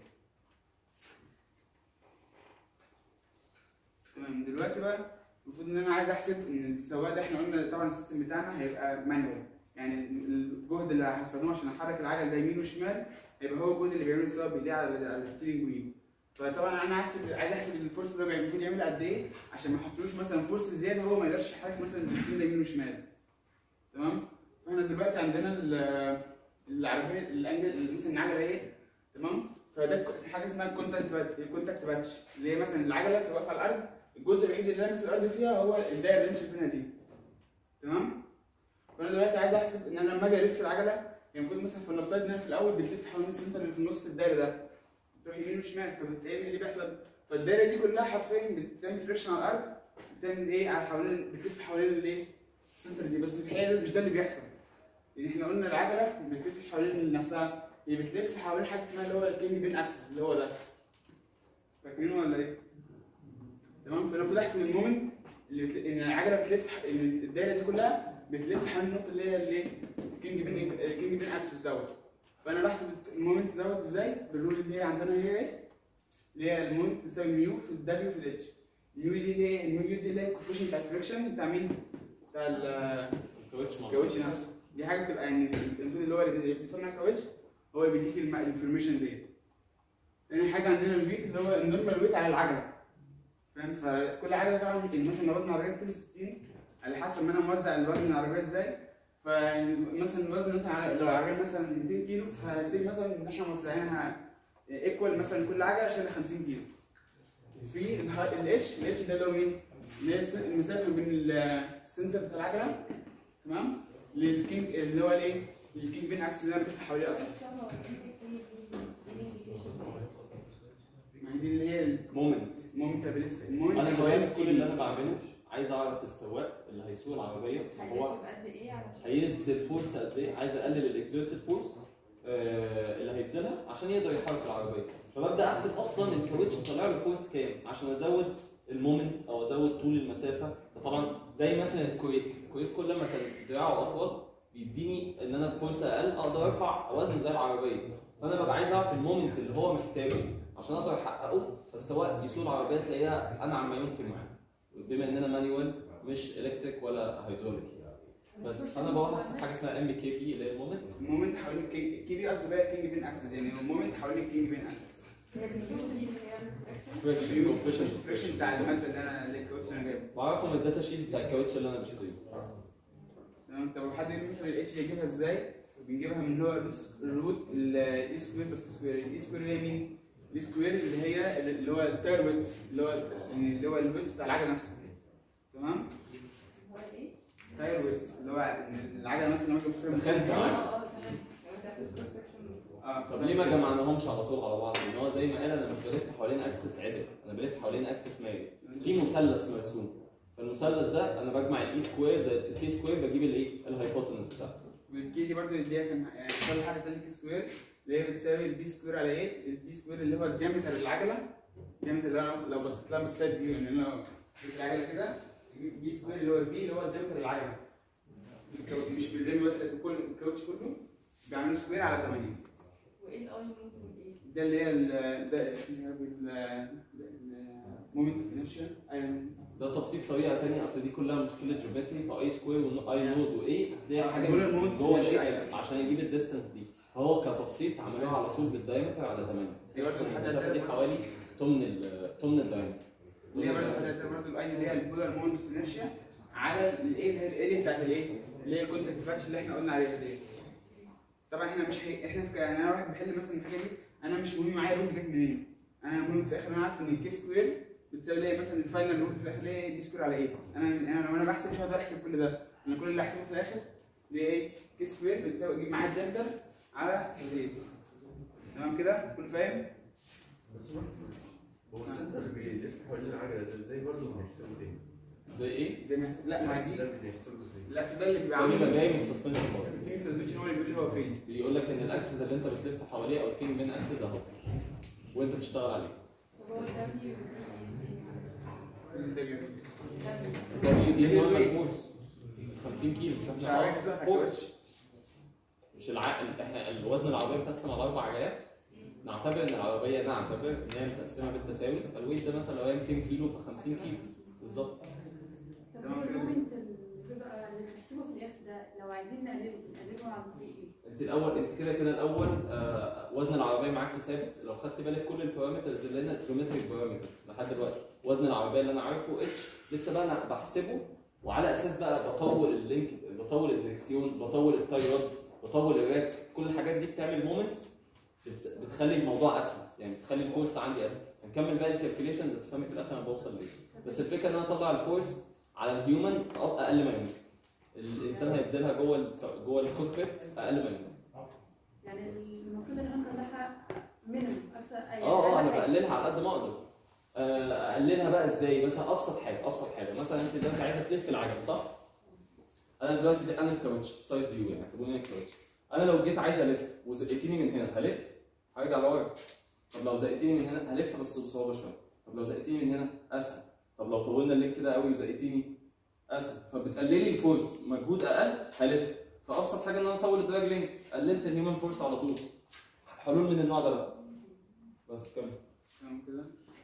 S4: تمام دلوقتي بقى المفروض ان انا عايز احسب ان السواق ده احنا قلنا طبعا السيستم بتاعنا هيبقى مانوال يعني الجهد اللي هستخدمه عشان احرك العجل ده يمين وشمال هيبقى هو الجهد اللي بيعمله السواق بايديه على على الستيرنج ويل فطبعا انا هحسب عايز احسب الفورس ده المفروض يعمل قد ايه عشان ما احطلوش مثلا فورس زياده هو ما يقدرش يحرك مثلا الجسم ده يمين وشمال تمام فاحنا دلوقتي عندنا ال- العربيه الانجل مثلا العجله ايه تمام فده ك- حاجه اسمها الكونتاكت باتش الكونتاكت باتش اللي هي مثلا العجله تبقى واقفه على الارض الجزء الوحيد اللي لامس الارض فيها هو الدايره اللي انت شايفينها دي تمام فانا دلوقتي عايز احسب ان انا لما اجي الف العجله يعني المفروض مثلا في النفترض انها في الاول بتلف حوالين السنتر اللي في النص الدايره ده تروح يمين وشمال فبالتالي ايه اللي بيحصل فالدايره دي كلها حرفيا بتعمل فريكشن على الارض بتعمل ايه على حوالين بتلف حوالين الايه السنتر دي بس في الحقيقه مش ده اللي بيحصل يعني احنا قلنا العجله ما بتلفش حوالين نفسها هي بتلف حوالين حاجه اسمها اللي هو الكينج بين اكسس اللي هو ده فاكرينه ولا ايه؟ تمام فانا المفروض احسب المومنت اللي بتل... ان العجله بتلف ح- ان الدايره دي كلها بتلف حوالين النقطه اللي هي الايه؟ الكينج بين الكينج بين اكسس دوت فانا بحسب المومنت دوت ازاي؟ بالرول اللي هي عندنا هي ايه؟ اللي هي المومنت تساوي ميو في الدبليو في الاتش الميو دي اللي هي الميو دي اللي هي الكوفيشن بتاع الفريكشن بتاع مين؟ بتاع ال-
S1: الكاوتش مع
S4: الكاوتش نفسه دي حاجه بتبقى يعني المفروض اللي هو اللي بيصنع الكاوتش هو اللي بيديك الم- الانفورميشن ديت تاني حاجه عندنا الويت اللي هو النورمال ويت على العجله فاهم فكل عجله طبعا يعني مثلا لو وزن العربيه 260 على حسب ما انا موزع الوزن العربيه ازاي فمثلا الوزن مثلا على لو العربيه مثلا 200 كيلو فهسيب مثلا ان احنا موزعينها ايكوال مثلا كل عجله شايله 50 كيلو في الاتش الاتش ده اللي هو مين؟ اللي هي الس- المسافه بين السنتر بتاع العجله تمام للكينج اللي هو الايه؟ الكينج بين اكسس اللي انا بلف حواليه اصلا ما هي دي اللي هي
S1: مومنت
S4: المومنت اللي بلف المومنت
S1: انا
S4: حوالين
S1: دلوقتي كل
S4: الكينج.
S1: اللي انا بعمله عايز اعرف السواق اللي هيسوق العربيه هو
S5: هو قد ايه علشان
S1: هيبذل فورس قد ايه عايز اقلل الاكزerted فورس اللي هيبذلها عشان يقدر يحرك العربيه فببدا احسب اصلا الكاوتش طالع له فورس كام عشان ازود المومنت او ازود طول المسافه فطبعا زي مثلا الكويك الكويك كل ما كان دراعه اطول بيديني ان انا بفورس اقل اقدر ارفع وزن زي العربيه فانا ببقى عايز اعرف المومنت اللي هو محتاجه عشان اقدر احققه فالسواق يسوق العربيه تلاقيها انعم ما يمكن معاه بما اننا مانيوال مش الكتريك ولا هيدروليك بس انا بروح احسب حاجه اسمها ام كي بي اللي هي المومنت
S4: المومنت حوالين الكينج كي بي قصدي بقى الكينج بين اكسس يعني هو المومنت حوالين الكينج بين اكسس
S5: هي الفلوس دي اللي هي
S1: فريكشن كوفيشنت
S4: الفريشن بتاع الماده اللي انا اللي الكوتش انا جايبه
S1: بعرفه من الداتا شيت بتاع الكاوتش اللي انا بشتريه
S4: تمام طب حد يقول مثلا الاتش يجيبها ازاي؟ بنجيبها من اللي هو الروت الاي سكوير بس سكوير الاي سكوير اللي هي مين؟ الاي سكوير اللي هي اللي هو التاير ويدث اللي هو يعني اللي هو الويدث بتاع العجله نفسه تمام؟
S5: هو ايه؟
S4: تاير ويدث اللي هو العجله مثلا لما اجي ابص
S1: دخلت
S5: اه
S1: معاك.
S5: اه تمام لو ده في الكونستراكشن
S4: اه
S1: طب ليه ما جمعناهمش على طول على بعض؟ لان هو زي ما قال انا مش بلف حوالين اكسس عدل انا بلف حوالين اكسس مايل في مثلث مرسوم فالمثلث ده انا بجمع الاي سكوير زائد الكي سكوير بجيب الايه؟ الهايبوتنس بتاعته
S4: والكي دي برضه دي كان يعني كل حاجه تانية كي سكوير اللي هي بتساوي البي سكوير على ايه؟ البي سكوير اللي هو الديامتر العجله الديامتر اللي انا لو بصيت لها بالسايد فيو يعني انا لو جبت العجله كده بي سكوير اللي هو البي اللي هو الديامتر العجله الكو- مش بالريم بس كل الكاوتش كله بيعملوا سكوير على 8
S5: وايه الاي ممكن ايه؟
S4: ده اللي هي ال ده اللي هي المومنت اوف انرشيا
S1: ده تبسيط طريقه ثانيه اصل دي كلها مشكله جيومتري فاي سكوير واي نود وايه هتلاقي حاجه
S4: دول المومنت
S1: جوه
S4: في
S1: الايه
S4: الشيء.
S1: عشان يجيب الديستنس دي فهو كتبسيط عملوها على طول بالدايمتر على 8
S4: دي برضه الحاجة
S1: المسافه دي
S4: التانية.
S1: حوالي تمن ال تمن الدايمتر
S4: اللي هي برضه برضه الاي اللي هي البولار مومنت اوف انرشيا على الايه اللي هي الاريا بتاعت الايه؟ اللي هي الكونتاكت باتش اللي احنا قلنا عليها دي. طبعا احنا مش هي... احنا في... يعني انا واحد بحل مثلا الحاجه دي انا مش مهم معايا الروت جت منين؟ انا المهم في الاخر انا عارف ان الكي سكوير بتساوي لي مثلا الفاينل روت في الاخر ليه دي سكوير على ايه؟ انا انا لو انا بحسب مش هقدر احسب كل ده انا كل اللي هحسبه في الاخر دي ايه؟ كي سكوير بتساوي اجيب معاها الدلتا على الايه؟ تمام كده؟ كل فاهم؟
S10: هو السنتر اللي بيلف حوالين العجله ده ازاي برضه بنحسبه تاني؟
S1: زي ايه؟
S4: زي ما يحسب لا ما
S10: العكس
S4: دي
S10: ده بنحسبه ازاي؟
S4: الاكس ده اللي بيبقى
S1: ده بيبقى
S4: عامل
S1: جاي من السسبنشن بارت
S4: التيم سسبنشن هو اللي بيقول لي هو فين
S1: اللي يقول لك ان الاكسس اللي انت بتلف حواليه او الكينج بين اكسس اهو وانت بتشتغل عليه
S5: طب هو الدبليو
S4: ده بيقول لي.
S1: الدبليو دي نورمال فورس 50 كيلو مش
S4: مش
S1: احنا
S4: عارف ده
S1: فورس مش العقل احنا الوزن العربيه متقسم على اربع عجلات نعتبر ان العربيه نعتبر ان هي متقسمه بالتساوي فالويت ده مثلا لو هي 200 كيلو ف 50 كيلو بالظبط
S5: طب هو المومنت اللي بيبقى اللي بنحسبه في الاخر ده لو عايزين نقلله نقلله عن طريق ايه؟
S1: انت الاول انت كده كده الاول آه وزن العربيه معاك ثابت لو خدت بالك كل البارامترز اللي هنا جيومتريك بارامتر لحد دلوقتي وزن العربيه اللي انا عارفه اتش لسه بقى انا بحسبه وعلى اساس بقى بطول اللينك بطول الدركسيون بطول التايرود بطول الراك كل الحاجات دي بتعمل مومنتس بتخلي الموضوع اسهل يعني بتخلي الفورس عندي اسهل هنكمل بقى الكالكوليشنز هتفهمي في الاخر انا بوصل ليه بس الفكره ان انا اطلع الفورس على الهيومن اقل ما يمكن الانسان هيبذلها جوه ال- جوه الكوكبيت اقل ما يمكن
S5: يعني المفروض ان احنا نطلعها مينيمم اكثر
S1: اه اه انا بقللها على قد ما اقدر آه، اقللها بقى ازاي مثلا ابسط حاجه ابسط حاجه مثلا انت دلوقتي عايزه تلف العجل صح انا دلوقتي انا الكاوتش سايد فيو يعني اعتبروني انا الكاوتش انا لو جيت عايز الف وزقتيني من هنا هلف هرجع لورا طب لو زقتيني من هنا هلف بس بصعوبه شويه طب لو زقتيني من هنا اسهل طب لو طولنا اللينك كده قوي وزقتيني اسهل فبتقللي الفورس مجهود اقل هلف فابسط حاجه ان انا اطول الدراج لينك قللت الهيومن فورس على طول حلول من النوع ده بقى بس كمل
S4: تمام كده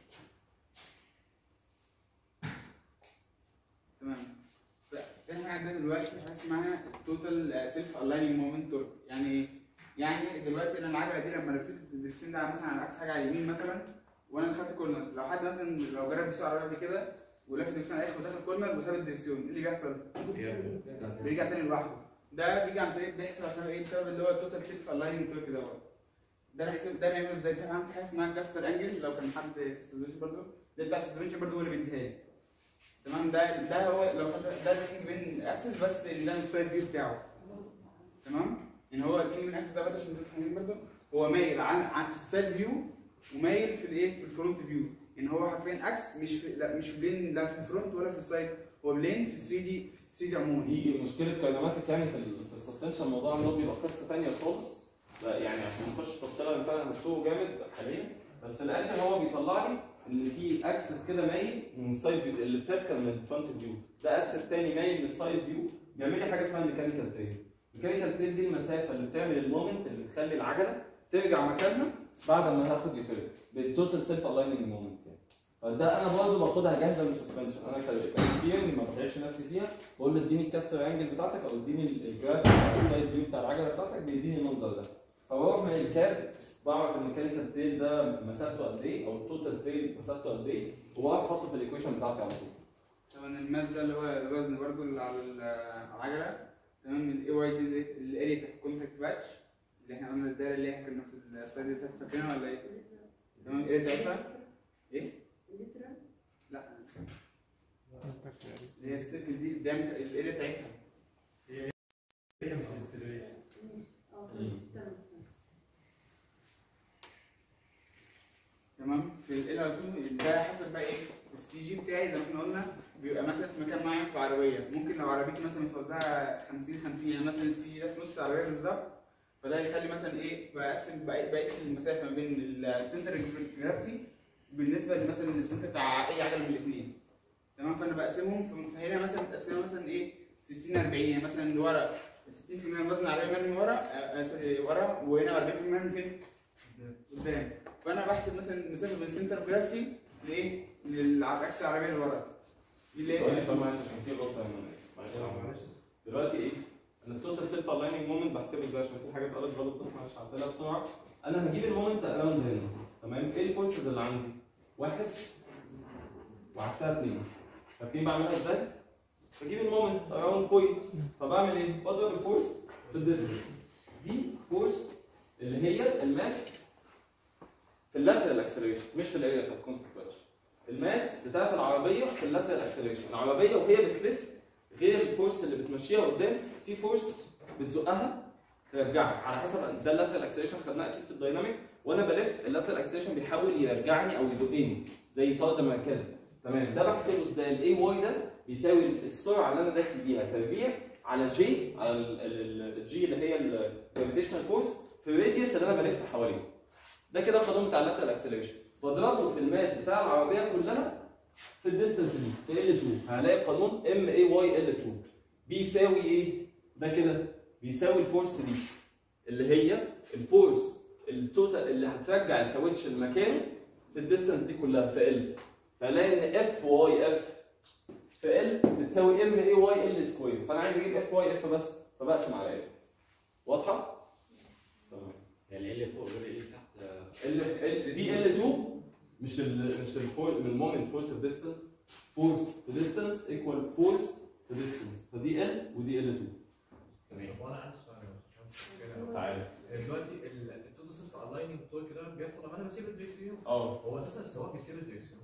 S4: تمام في حاجه عندنا دلوقتي حاجه اسمها التوتال سيلف الايننج مومنت تورك يعني ايه؟ يعني دلوقتي انا العجله دي لما لفيت الدركسيون ده مثلا على عكس حاجه على اليمين مثلا وانا خدت كورنر لو حد مثلا لو جرب يسوق عربيه قبل كده ولف الدركسيون على الاخر ودخل كورنر وساب الدركسيون ايه اللي بيحصل؟ بيرجع تاني لوحده ده بيجي عن طريق بيحصل بسبب ايه؟ بسبب اللي هو التوتال سيلف الايننج تورك دوت ده هيسيب ده بيعمل ازاي؟ طبعا في حاجه اسمها كاستر انجل لو كان حد في السسبنشن برضه ده بتاع السسبنشن برضه هو اللي بيديها لي تمام ده ده هو لو خد ده الكينج بين اكسس بس ان ده السايد فيو بتاعه تمام يعني هو الكينج بين اكسس ده برضه عشان تبقوا فاهمين برضه هو مايل عن عن في السايد فيو ومايل في الايه في الفرونت فيو يعني هو حرفيا اكس مش في لا مش في بلين لا في الفرونت ولا في السايد هو بلين في 3 دي في 3 دي عموما
S1: دي مشكله كاينماتيك يعني في ال- في السسبنشن الموضوع عندهم بيبقى قصه ثانيه خالص لا يعني عشان نخش في تفصيلها انا فعلا مكتوب جامد حاليا بس في الاخر هو بيطلع لي ان في اكسس كده مايل من السايد فيو اللي فات كان من الفرونت فيو ده اكسس تاني مايل من السايد فيو بيعمل لي حاجه اسمها الميكانيكال تريل الميكانيكال تريل دي المسافه اللي بتعمل المومنت اللي بتخلي العجله ترجع مكانها بعد ما هاخد يوتيرن بالتوتال سيلف الايننج مومنت يعني فده انا برضه باخدها جاهزه من السسبنشن انا كاكسبيرينس ما بضيعش نفسي فيها بقول له اديني الكاستر انجل بتاعتك او اديني ال- الجراف بتاع السايد فيو بتاع العجله بتاعتك بيديني المنظر ده فبروح من الكاد بعرف الميكانيكال تريل ده مسافته قد ايه او التوتال تريل مسافته قد ايه وبروح احطه في الايكويشن بتاعتي على طول
S4: طبعا الماس ده اللي هو الوزن برضه اللي على ال- على العجله تمام الاي واي دي اللي- الاريا بتاعت الكونتاكت باتش اللي احنا قلنا الدايره اللي هي كنا في السلايد اللي فاتت فاكرينها ولا ايه؟ تمام الاريا بتاعتها ايه؟
S5: الليترال
S4: لا اللي هي السيركل دي الدايمتر الاريا بتاعتها
S5: اه تمام تمام
S4: تمام في ال على طول ده حسب بقى ايه السي جي بتاعي زي ما احنا قلنا بيبقى مثلا في مكان معين في عربيه ممكن لو عربيتي مثلا متوزعه 50 50 يعني مثلا السي جي ده في نص العربيه بالظبط فده يخلي مثلا ايه بقسم بق- بقيس المسافه ما بين السنتر جرافيتي بالنسبه مثلا للسنتر بتاع اي عجله من الاثنين تمام فانا بقسمهم ف- فهنا مثلا متقسمه مثلا ايه 60 40 يعني مثلا اللي ورا 60% من وزن العربيه مرمي ورا آه، آه، سوري ورا وهنا 40% مرمي فين؟ قدام فانا بحسب مثلا المسافه من السنتر جرافيتي لايه؟ للعكس العربيه اللي ورا دي اللي
S1: ثواني
S4: هي
S1: عشان معلش عشان في غلطه يا مهندس معلش يا عم. دلوقتي ايه؟ انا التوتال سيلف الايننج مومنت بحسبه ازاي عشان في حاجات قالت غلط بس معلش هعدلها بسرعه انا هجيب المومنت اراوند هنا تمام ايه الفورسز اللي عندي؟ واحد وعكسها اثنين فاكرين بعملها ازاي؟ بجيب المومنت اراوند بوينت فبعمل ايه؟ بضرب الفورس في الديستنس دي فورس اللي هي الماس في اللاترال اكسلريشن مش في الاريا بتاعت كونتاكت باتش الماس بتاعت العربيه في اللاترال اكسلريشن العربيه وهي بتلف غير الفورس اللي بتمشيها قدام في فورس بتزقها ترجعها على حسب ده اللاترال اكسلريشن خدناه اكيد في الدايناميك وانا بلف اللاترال اكسلريشن بيحاول يرجعني او يزقني زي طرد مركزي تمام ده بحسبه ازاي الاي واي ده بيساوي السرعه اللي انا داخل بيها تربيع على جي على الجي اللي هي الجرافيتيشنال فورس في الراديوس اللي انا بلف حواليه ده كده القانون بتاع اللاترال اكسلريشن بضربه في الماس بتاع العربيه كلها في الديستنس دي في L2 هلاقي قانون ام اي واي L2 بيساوي ايه؟ ده كده بيساوي الفورس دي اللي هي الفورس التوتال اللي هترجع الكاوتش لمكانه في الديستنس دي كلها في ال فالاقي ان اف واي اف في ال بتساوي ام اي واي ال سكوير فانا عايز اجيب اف واي اف بس فبقسم على ال واضحه؟ تمام
S7: يعني اللي فوق غير اللي تحت آه،
S1: ال ال دي ال 2 مش ال مش الفور من المومنت فورس في ديستنس فورس في ديستنس ايكوال فورس في ديستنس فدي ال ودي ال 2
S7: تمام
S2: طب وانا عندي سؤال بس عشان كده
S1: تعالى
S2: دلوقتي التوتال سيلف الايننج طول كده بيحصل لما انا بسيب الدريكسيون
S1: اه
S2: هو اساسا السواق بيسيب الدريكسيون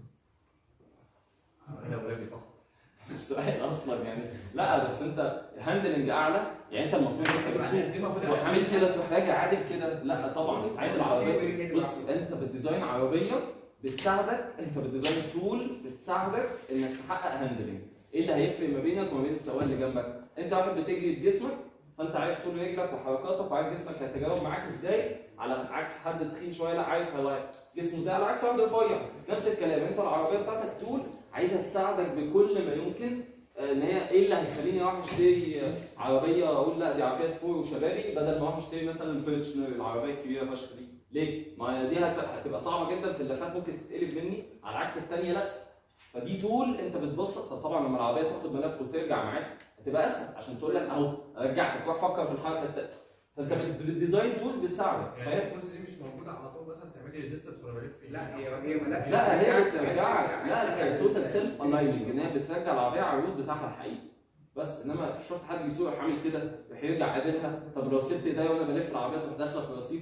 S2: انا ولادي صح
S1: مش سؤال اصلا يعني لا بس انت هاندلنج اعلى يعني انت المفروض انت بتسوق
S2: دي المفروض
S1: تروح عامل كده تروح راجع عادل كده لا طبعا انت عايز العربيه بص انت بتديزاين عربيه بتساعدك انت بتديزاين تول بتساعدك انك تحقق هاندلنج ايه اللي هيفرق ما بينك وما بين السواق اللي جنبك انت واحد بتجري بجسمك فانت عارف طول رجلك وحركاتك وعارف جسمك هيتجاوب معاك ازاي على عكس حد تخين شويه لا عارف هو جسمه ازاي على عكس واحد رفيع نفس الكلام انت العربيه بتاعتك تول عايزها تساعدك بكل ما يمكن آه، ان هي ايه اللي هيخليني اروح اشتري آه، عربيه اقول لا دي عربيه سبور وشبابي بدل ما اروح اشتري مثلا فيرتشنر العربيه الكبيره فشخ دي ليه؟ ما هي دي هت- هتبقى صعبه جدا في اللفات ممكن تتقلب مني على عكس الثانيه لا فدي تول انت بتبسط طبعا لما العربيه تاخد ملف وترجع معاك هتبقى اسهل عشان تقول لك اهو رجعتك روح فكر في الحركه التانيه فانت بالديزاين تول بتساعدك
S2: يعني
S1: فاهم؟
S2: الفلوس دي مش موجوده على طول مثلا تعمل لي ريزيستنس وانا بلف
S4: لا هي هي ملف
S1: لا هي
S4: بترجعك
S1: بترجعك
S4: بس
S1: لا لا هي
S4: عايز-
S1: توتال سيلف الايننج ان هي بترجع العربيه على الروت بتاعها الحقيقي بس انما شفت حد بيسوق يروح عامل كده يروح يرجع قابلها طب لو سبت ايديا وانا بلف العربيه تروح داخله في الرصيف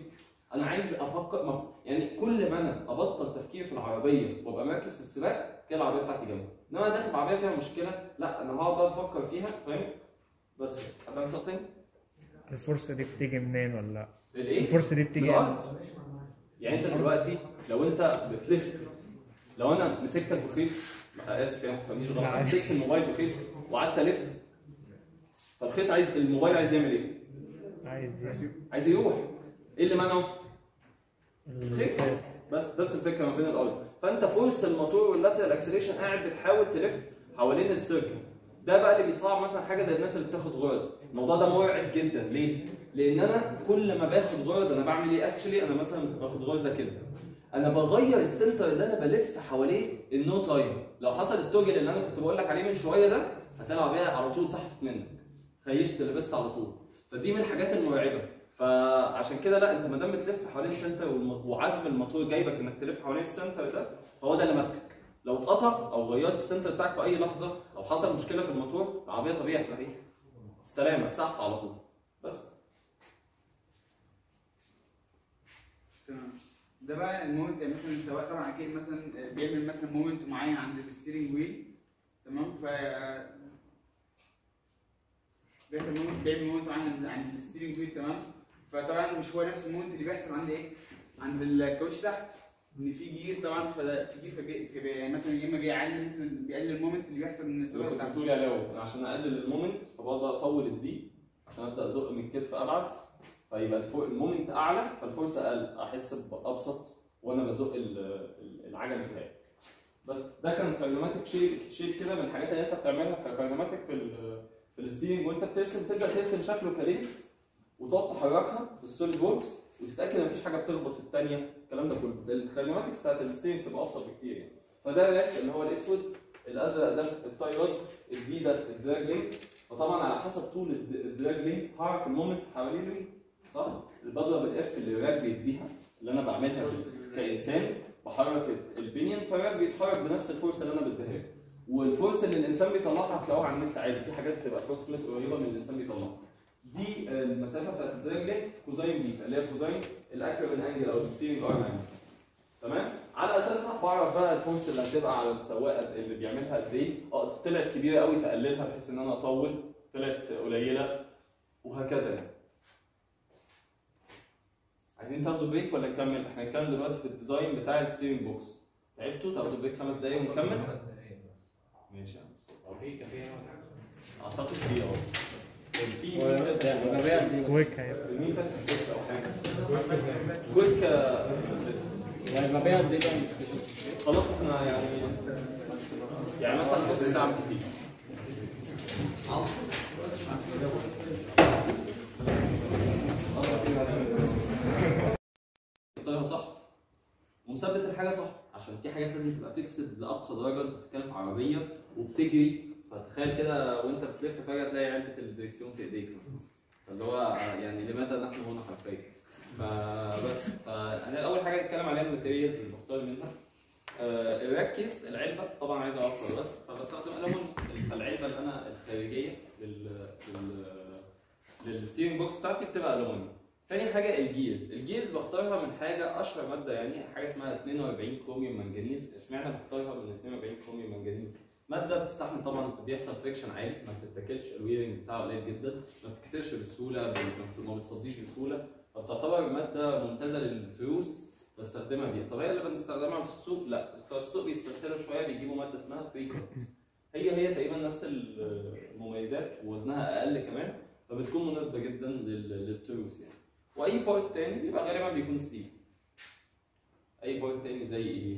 S1: انا عايز افكر ما يعني كل ما انا ابطل تفكير في العربيه وابقى مركز في السباق كده العربيه بتاعتي جنبي انما انا داخل بعربيه فيها مشكله لا انا هقعد بقى افكر فيها فاهم بس حد something
S3: الفرصة دي بتيجي منين ولا
S1: الايه؟
S3: الفرصة دي بتيجي
S1: بالارض يعني انت دلوقتي لو انت بتلف لو انا مسكتك بخيط آه، اسف يعني ما تفهمنيش غلط
S3: لا،
S1: أنا
S3: عادي.
S1: مسكت الموبايل بخيط وقعدت الف فالخيط عايز الموبايل عايز يعمل ايه؟
S3: عايز يعني
S1: عايز يروح ايه اللي منعه؟
S3: الخيط.
S1: بس نفس الفكره ما بين الارض فانت فورس الموتور واللاترال اكسلريشن قاعد بتحاول تلف حوالين السيركل ده بقى اللي بيصعب مثلا حاجه زي الناس اللي بتاخد غرز الموضوع ده مرعب جدا ليه لان انا كل ما باخد غرز انا بعمل ايه اكشلي انا مثلا باخد غرزه كده انا بغير السنتر اللي انا بلف حواليه النو تايم لو حصل التوجل اللي انا كنت بقول لك عليه من شويه ده هتلاقي العربيه على طول سحبت منك خيشت لبست على طول فدي من الحاجات المرعبه فعشان كده لا انت ما دام بتلف حوالين السنتر والم- وعزم الموتور جايبك انك تلف حوالين السنتر ده فهو ده اللي ماسكك لو اتقطع او غيرت السنتر بتاعك في اي لحظه او حصل مشكله في الموتور العربيه طبيعي هتبقى ايه؟ السلامه سحب على طول بس
S4: تمام ده بقى المومنت يعني مثلا السواق طبعا اكيد مثلا بيعمل مثلا مومنت معين عند الستيرنج ويل تمام ف بيحصل مومنت بيعمل مومنت معين عند عند الستيرنج ويل تمام فطبعا مش هو نفس المومنت اللي بيحصل عند ايه؟ عند الكاوتش تحت ان في جير طبعا فده في جير فبي فبي- يعني مثلا يا اما بيعلي مثلا بيقلل المومنت اللي بيحصل من
S1: اللي
S4: السواق
S1: كنت
S4: تحت
S1: بتقولي عليه اهو أنا عشان اقلل المومنت فبقعد اطول الدي عشان ابدا ازق من الكتف ابعد فيبقى الفوق المومنت اعلى فالفورس اقل احس بابسط وانا بزق ال- ال- العجل بتاعي بس ده كان كاينماتيك شيب شيب كده من الحاجات اللي انت بتعملها ككاينماتيك في ال في الستيرنج وانت بترسم تبدا ترسم شكله كلينكس وتقعد تحركها في السوليد ووركس وتتاكد ان مفيش حاجه بتخبط في الثانيه الكلام ده كله الكاينماتكس بتاعت الستيرنج تبقى ابسط بكتير يعني فده الريك اللي هو الاسود الازرق ده التاي رود الدي ده الدراج لينك فطبعا على حسب طول الد- الدراج لينك هعرف المومنت حوالينه ايه صح؟ بضرب الاف اللي الراك بيديها اللي انا بعملها كانسان بحرك البنيان فالراك بيتحرك بنفس الفورس اللي انا بديها له والفورس اللي الانسان بيطلعها هتلاقوها على النت عادي في حاجات بتبقى ابروكسيمت قريبه من اللي الانسان بيطلعها دي المسافه بتاعت الدراج لينك كوزاين بيتا اللي هي كوزاين الاكرون انجل او الستيرنج ارم انجل تمام على اساسها بعرف بقى الفورس اللي هتبقى على السواق اللي بيعملها قد ايه اه طلعت كبيره قوي فاقللها بحيث ان انا اطول طلعت قليله وهكذا يعني عايزين تاخدوا بريك ولا نكمل؟ احنا هنتكلم دلوقتي في الديزاين بتاع الستيرنج بوكس تعبتوا تاخدوا بريك خمس دقايق ونكمل؟
S2: خمس دقايق بس
S1: ماشي
S2: هو في كافيه هنا ولا حاجه؟
S1: اعتقد في اه كان في
S7: هو الغبية دي
S3: كويك هيبقى
S1: مين فاتح كويك او حاجه؟ كويك آه،
S7: يعني الغبية دي بقى
S1: خلاص احنا يعني يعني مثلا نص ساعه كتير طيب صح ومثبت الحاجه صح عشان في حاجات لازم تبقى فيكسد لاقصى درجه انت بتتكلم في عربيه وبتجري فتخيل كده وانت بتلف فجاه تلاقي علبه الدريكسيون في ايديك فاللي هو يعني لماذا نحن هنا حرفيا فبس فانا اول حاجه اتكلم عليها الماتيريالز اللي بختار منها آه، الركز العلبه طبعا عايز اوفر بس فبستخدم الومنيوم فالعلبه اللي انا الخارجيه لل لل للستيرنج بوكس بتاعتي بتبقى الومنيوم تاني حاجه الجيرز الجيرز بختارها من حاجه اشهر ماده يعني حاجه اسمها 42 كروميوم منجنيز اشمعنى بختارها من 42 كروميوم منجنيز ماده بتستحمل طبعا بيحصل فريكشن عالي ما بتتاكلش الويرنج بتاعها قليل جدا ما بتتكسرش بسهوله ما بت- ما بتصديش بسهوله فبتعتبر ماده ممتازه للتروس بستخدمها بيها طب هي اللي بنستخدمها في السوق لا بتوع السوق بيستسهلوا شويه بيجيبوا ماده اسمها فري كوت هي هي تقريبا نفس المميزات ووزنها اقل كمان فبتكون مناسبه جدا لل- للتروس يعني واي بارت تاني بيبقى غالبا بيكون ستيل اي بارت تاني زي ايه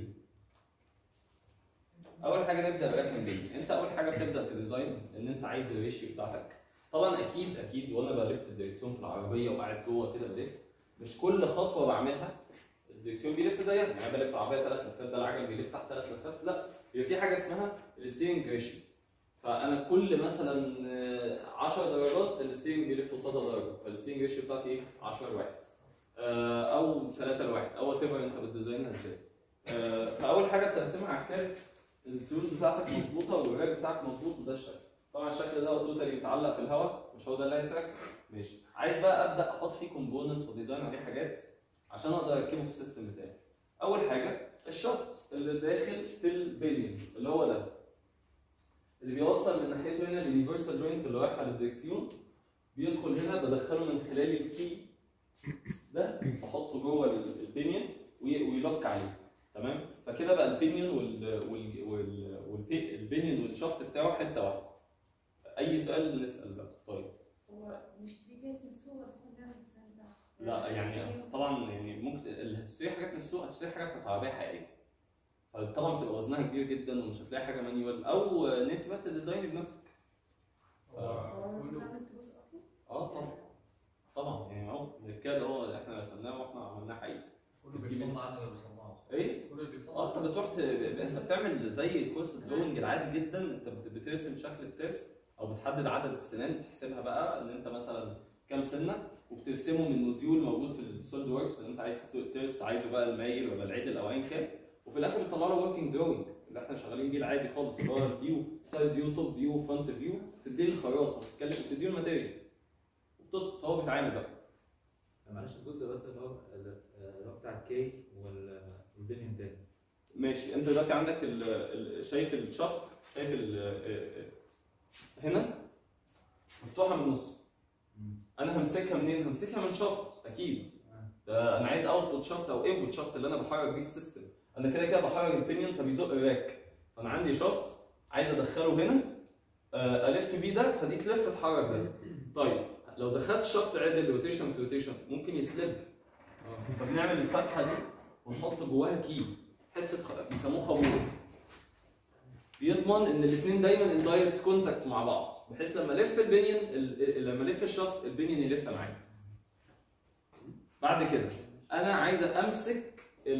S1: اول حاجه نبدا بالريكومنديشن انت اول حاجه بتبدا تديزاين ان انت عايز الريشيو بتاعتك طبعا اكيد اكيد وانا بلف الدريكسيون في العربيه وقاعد جوه كده بلف مش كل خطوه بعملها الدريكسيون بيلف زيها يعني انا بلف العربيه ثلاث لفات ده العجل بيلف تحت ثلاث لفات لا بيبقى في حاجه اسمها الستيرنج ريشيو فانا كل مثلا آه، 10 درجات الستيرنج بيلف قصادها درجه فالستيرنج ريشيو بتاعتي ايه 10 لواحد آه، او 3 لواحد او وات انت بتديزاينها ازاي آه، فاول حاجه بترسمها على الكارت التروس بتاعتك مظبوطه والراك بتاعك مظبوط وده الشكل طبعا الشكل ده توتالي متعلق في الهواء مش هو ده اللي هيترك ماشي عايز بقى ابدا احط فيه كومبوننتس وديزاين عليه حاجات عشان اقدر اركبه في السيستم بتاعي اول حاجه الشفط اللي داخل في البيليون اللي هو ده اللي بيوصل من ناحيته هنا اليونيفرسال جوينت اللي رايح على الدركسيون بيدخل هنا بدخله من خلال الكي ده بحطه جوه ال- البينيون وي- ويلوك عليه تمام فكده بقى البينيون وال وال وال والبي- البينيون والشفط بتاعه حته واحده اي سؤال نسال بقى طيب
S5: هو مش دي جايز من السوق ولا احنا بنعمل الديزاين ده؟
S1: لا يعني طبعا يعني ممكن اللي هتشتري حاجات من السوق هتشتري حاجات بتاعت عربيه حقيقيه فطبعا بتبقى وزنها كبير جدا ومش هتلاقي حاجه مانيوال او ان انت بقى تديزاين بنفسك
S5: هو انت عملت جزء اصلا؟
S1: اه طبعا طبعا يعني اهو الكاد هو احنا رسمناه واحنا عملناه حقيقي
S2: كله بيصنع عنه اللي بيصنعه
S1: ايه؟
S2: كله اللي بيصنع
S1: اه انت بتروح ت... انت بتعمل زي كورس دروينج العادي جدا انت بت- بترسم شكل الترس او بتحدد عدد السنان بتحسبها بقى ان انت مثلا كام سنه وبترسمه من موديول موجود في السوليد وركس اللي انت عايز ترس عايزه بقى المايل ولا العدل او ايا كان وفي الاخر بتطلع له وركينج دروينج اللي احنا شغالين بيه العادي خالص اللي هو الفيو سايد فيو توب فيو فرونت فيو تدي له الخياطه وتتكلم وتدي له الماتيريال وبتسقط هو بيتعامل بقى
S8: معلش الجزء بس اللي هو اللي هو بتاع الكي والبينيون تاني
S1: ماشي انت دلوقتي عندك ال ال شايف الشفط شايف ال هنا مفتوحه من النص انا همسكها منين؟ همسكها من شفط اكيد ده انا عايز اوتبوت شفط او انبوت شفط اللي انا بحرك بيه السيستم انا كده كده بحرك البينيون فبيزق الراك فانا عندي شفط عايز ادخله هنا آه، الف بيه ده فدي تلف تتحرك ده طيب لو دخلت شفط عدل روتيشن في روتيشن ممكن يسلب فبنعمل الفتحه دي ونحط جواها كي حته خ- بيسموه خابور بيضمن ان الاثنين دايما ان دايركت كونتاكت مع بعض بحيث لما الف البنين ال- ال- لما الف الشفط البنين يلف معايا بعد كده انا عايز امسك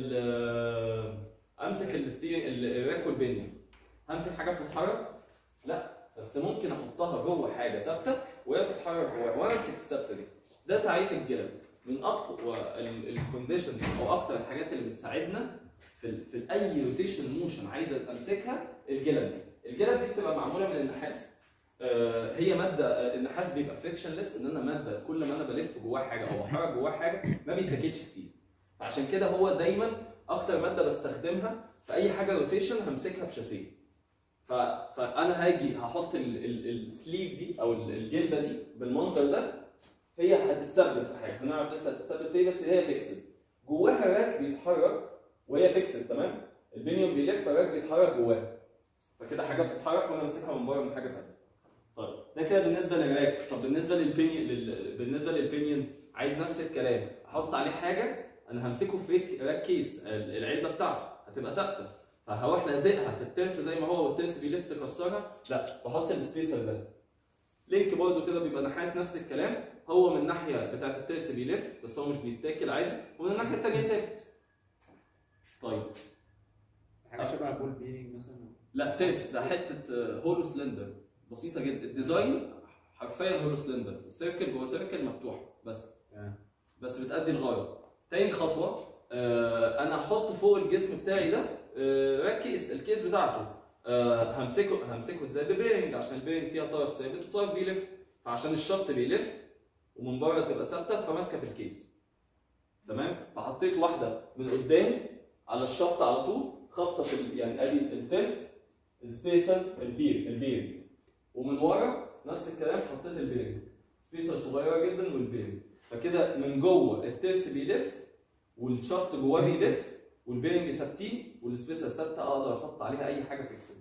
S1: ال امسك الستيرنج الراك والبنين همسك حاجه بتتحرك لا بس ممكن احطها جوه حاجه ثابته وهي بتتحرك جواها وانا امسك الثابته دي ده تعريف الجلد من اقوى الكونديشنز او اكتر الحاجات اللي بتساعدنا في ال في اي روتيشن موشن عايز امسكها الجلد الجلد دي بتبقى معموله من النحاس آه، هي ماده آه، النحاس بيبقى فريكشنلess ان انا ماده كل ما انا بلف جواه حاجه او بحرك جواه حاجه ما بيتاكلش كتير فعشان كده هو دايما اكتر ماده بستخدمها في اي حاجه روتيشن همسكها بشاسيه ف... فانا هاجي هحط ال- ال- السليف دي او ال- الجلده دي بالمنظر ده هي هتتثبت في حاجه هنعرف لسه هتتثبت في ايه بس هي فيكسد جواها راك بيتحرك وهي فيكسد تمام البنيون بيلف الراك بيتحرك جواها فكده حاجه بتتحرك وانا ماسكها من بره من حاجه ثابته طيب ده كده بالنسبه للراك طب بالنسبه للبينيون لل... بالنسبه للبينيون عايز نفس الكلام احط عليه حاجه انا همسكه في ريك- راك كيس ال- العلبه بتاعته هتبقى ثابته فهروح لازقها في الترس زي ما هو والترس بيلف تكسرها لا بحط السبيسر ده لينك برضو كده بيبقى نحاس نفس الكلام هو من الناحيه بتاعت الترس بيلف بس هو مش بيتاكل عادي ومن الناحيه الثانيه ثابت طيب
S7: حاجه شبه بول بيرنج مثلا
S1: لا ترس ده حته آه، هولو سلندر بسيطه جدا الديزاين حرفيا هولو سلندر سيركل جوه سيركل مفتوح بس
S7: تمام.
S1: بس بتأدي الغرض تاني خطوه آه انا هحط فوق الجسم بتاعي ده آه راك كيس الكيس بتاعته آه همسكه همسكه ازاي ببيرنج عشان البيرنج فيها طرف ثابت وطرف بيلف فعشان الشفط بيلف ومن بره تبقى ثابته فماسكه في الكيس تمام فحطيت واحده من قدام على الشفط على طول خبطه في ال- يعني ادي الترس السبيسر البير البيرنج ومن ورا نفس الكلام حطيت البيرنج سبيسر صغيره جدا والبيرنج فكده من جوه الترس بيلف والشفط جواه بيلف والبيرنج ثابتين والسبيسر ثابته اقدر احط عليها اي حاجه فيكسبل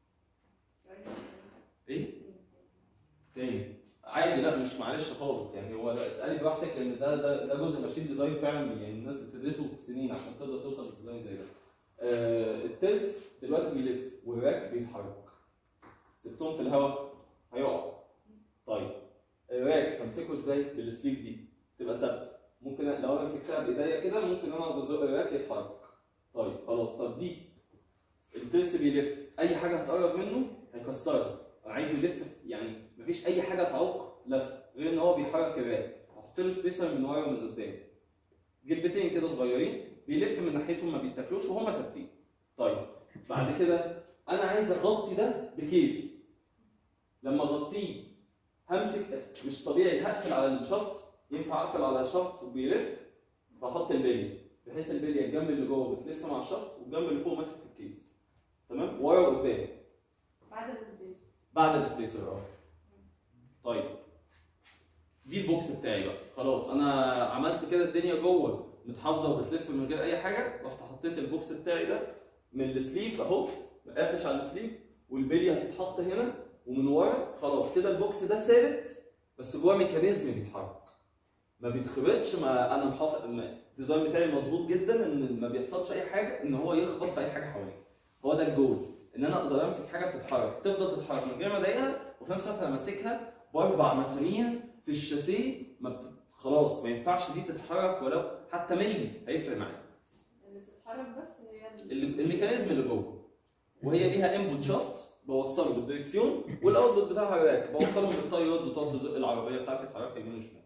S1: ايه؟ تاني عادي لا مش معلش خالص يعني هو لا اسالي براحتك لان ده ده ده جزء ماشين ديزاين فعلا يعني الناس بتدرسه سنين عشان تقدر توصل لديزاين زي ده. آه الترس دلوقتي بيلف والراك بيتحرك. سبتهم في الهواء هيقع. طيب الراك همسكه ازاي؟ بالسليف دي تبقى ثابته. ممكن أ- لو انا مسكتها بايديا كده ممكن انا اقعد ازق الراك يتحرك. طيب خلاص طب دي الترس بيلف اي حاجه هتقرب منه هيكسرها. انا عايزه يلف في- يعني مفيش اي حاجه تعوق لف غير ان هو بيحرك الراك احط له سبيسر من ورا ومن قدام جلبتين كده صغيرين بيلف من ناحيتهم ما بيتاكلوش وهم ثابتين طيب بعد كده انا عايز اغطي ده بكيس لما اغطيه همسك مش طبيعي هقفل على الشفط ينفع اقفل على الشفط وبيلف فاحط البليه بحيث البليه الجنب اللي جوه بتلف مع الشفط والجنب اللي فوق ماسك في الكيس تمام ورا وقدام
S5: بعد السبيس
S1: بعد السبيسر اه طيب دي البوكس بتاعي بقى خلاص انا عملت كده الدنيا جوه متحافظه وبتلف من غير اي حاجه رحت حطيت البوكس بتاعي ده من السليف اهو قافش على السليف والبليه هتتحط هنا ومن ورا خلاص كده البوكس ده ثابت بس جوه ميكانيزم بيتحرك ما بيتخبطش ما انا محافظ ما- الديزاين بتاعي مظبوط جدا ان ما بيحصلش اي حاجه ان هو يخبط في اي حاجه حواليه هو ده الجول ان انا اقدر امسك حاجه بتتحرك تفضل تتحرك من غير ما اضايقها وفي نفس الوقت انا ماسكها باربع مسامير في الشاسيه ما بت... خلاص ما ينفعش دي تتحرك ولو حتى ملي هيفرق معايا
S5: اللي بتتحرك بس هي ال-
S1: ال- الميكانيزم اللي جوه وهي ليها انبوت شافت بوصله بالدركسيون والاوتبوت بتاعها راك بوصله بالتايرات بتقعد تزق العربيه بتاعتي تتحرك يمين وشمال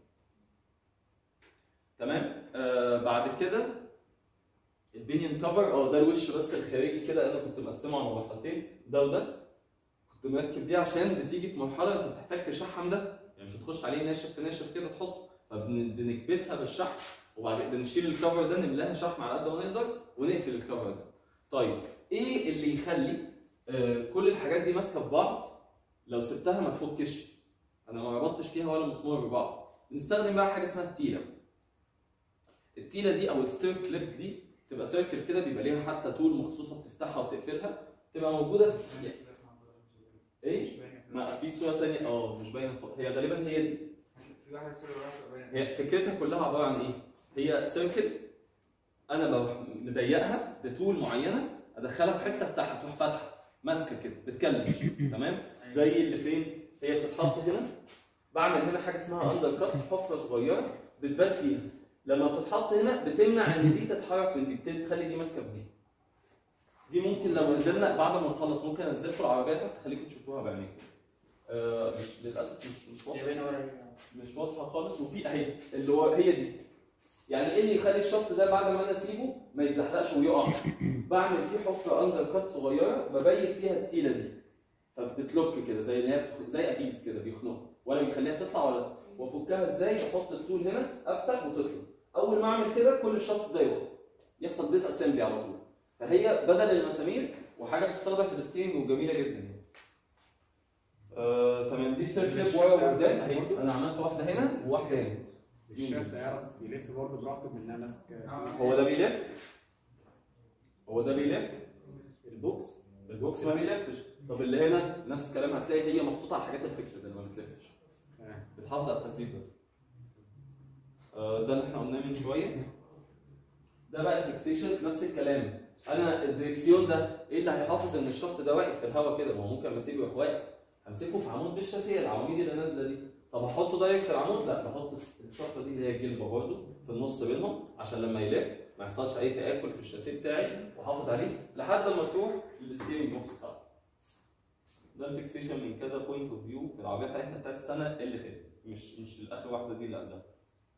S1: تمام آه بعد كده البنيان كفر اه ده الوش بس الخارجي كده انا كنت مقسمه على مرحلتين ده وده كنت مركب دي عشان بتيجي في مرحله انت بتحتاج تشحم ده يعني مش هتخش عليه ناشف في ناشف كده تحطه فبنكبسها بالشحم وبعدين بنشيل الكفر ده نملاها شحم على قد ما نقدر ونقفل الكفر ده طيب ايه اللي يخلي آه كل الحاجات دي ماسكه في بعض لو سبتها ما تفكش انا ما ربطتش فيها ولا مسمار ببعض بنستخدم بقى حاجه اسمها التيله التيله دي او السيركليب دي تبقى سيركل كده بيبقى ليها حتى تول مخصوصه بتفتحها وتقفلها تبقى موجوده في ايه ما في صوره ثانيه اه مش باينه خالص هي غالبا هي دي
S4: في واحد صورة واحدة باينة.
S1: هي فكرتها كلها عباره عن ايه هي سيركل انا بروح مضيقها بتول معينه ادخلها في حته افتحها تروح فاتحه ماسكه كده بتكلش تمام زي اللي فين هي بتتحط هنا بعمل هنا حاجه اسمها اندر كات حفره صغيره بتبات فيها لما بتتحط هنا بتمنع ان دي تتحرك من دي بتبتدي تخلي دي ماسكه في دي دي ممكن لو نزلنا بعد ما نخلص ممكن انزلكم العربيه تحت تخليكم تشوفوها بعينيكم آه مش للاسف مش مش واضحه
S4: هي باينة ورا هنا.
S1: مش واضحه خالص وفي اهي اللي هو هي دي يعني ايه اللي يخلي الشفط ده بعد ما انا اسيبه ما يتزحلقش ويقع بعمل فيه حفره اندر كات صغيره ببيت فيها التيله دي فبتلوك كده زي اللي هي بتخ... زي افيس كده بيخنقها ولا بيخليها تطلع ولا وافكها ازاي بحط التول هنا افتح وتطلع اول ما اعمل كده كل الشفط ده يخرج يحصل ديس اسمبلي على طول فهي بدل المسامير وحاجه بتستخدم في الستيرنج وجميله جدا يعني. آه، تمام دي سيركل ورا وقدام اهي انا عملت واحده هنا وواحده هنا
S6: الشاف هيعرف يلف برضه براحته من انها ماسك
S1: هو ده بيلف هو ده بيلف البوكس البوكس ما بيلفش طب اللي هنا نفس الكلام هتلاقي هي محطوطه على الحاجات الفيكسد اللي ما بتلفش بتحافظ على التثبيت بس آه، ده اللي احنا قلناه من شويه ده بقى الفيكسيشن نفس الكلام انا الدريكسيون ده ايه اللي هيحافظ ان الشفط ده واقف في الهواء كده ما هو ممكن اسيبه يروح واقف همسكه في عمود بالشاسيه العواميد اللي نازله دي طب احطه دايركت في العمود لا بحط الصفه دي اللي هي الجلبه برضه في النص بينهم عشان لما يلف ما يحصلش اي تاكل في الشاسيه بتاعي واحافظ عليه لحد ما تروح للستيرنج بوكس بتاعتي ده الفيكسيشن من كذا بوينت اوف فيو في العربيه بتاعتنا بتاعت السنه اللي فاتت مش مش الاخر واحده دي اللي قبلها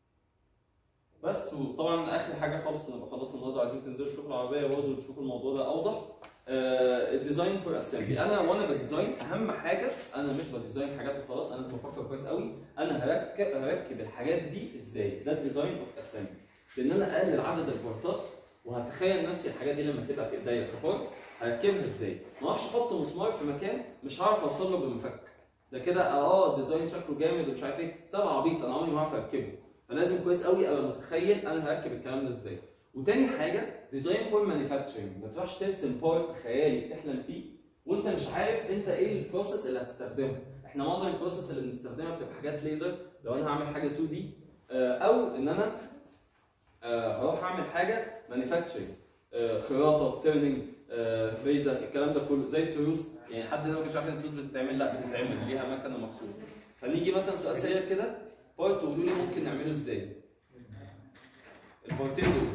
S1: بس وطبعا اخر حاجه خالص ونبقى خلصنا النهارده عايزين تنزلوا تشوفوا العربيه برضه وتشوفوا الموضوع ده اوضح آه، الديزاين فور اسمبلي انا وانا بديزاين اهم حاجه انا مش بديزاين حاجات وخلاص انا لازم افكر كويس قوي انا هركب هركب الحاجات دي ازاي ده الديزاين اوف اسمبلي لان انا اقلل عدد البورتات وهتخيل نفسي الحاجات دي لما تبقى في ايديا كبارت هركبها ازاي ما اعرفش احط مسمار في مكان مش هعرف اوصل له بالمفك ده كده اه الديزاين شكله جامد ومش عارف ايه سبب عبيط انا عمري ما هعرف اركبه فلازم كويس قوي ابقى متخيل انا هركب الكلام ده ازاي وتاني حاجه ديزاين فور مانيفاكتشرنج ما تروحش ترسم بارت خيالي بتحلم فيه وانت مش عارف انت ايه البروسيس اللي هتستخدمها احنا معظم البروسيس اللي بنستخدمها بتبقى حاجات ليزر لو انا هعمل حاجه 2 دي او ان انا آه، هروح اعمل حاجه مانيفاكتشرنج خراطه تيرنينج فريزر الكلام ده كله زي التروس يعني حد هنا ما كانش عارف ان التروس بتتعمل لا بتتعمل ليها مكنه مخصوص فنيجي مثلا سؤال سريع كده بارت تقولوا لي ممكن نعمله ازاي البارتين دول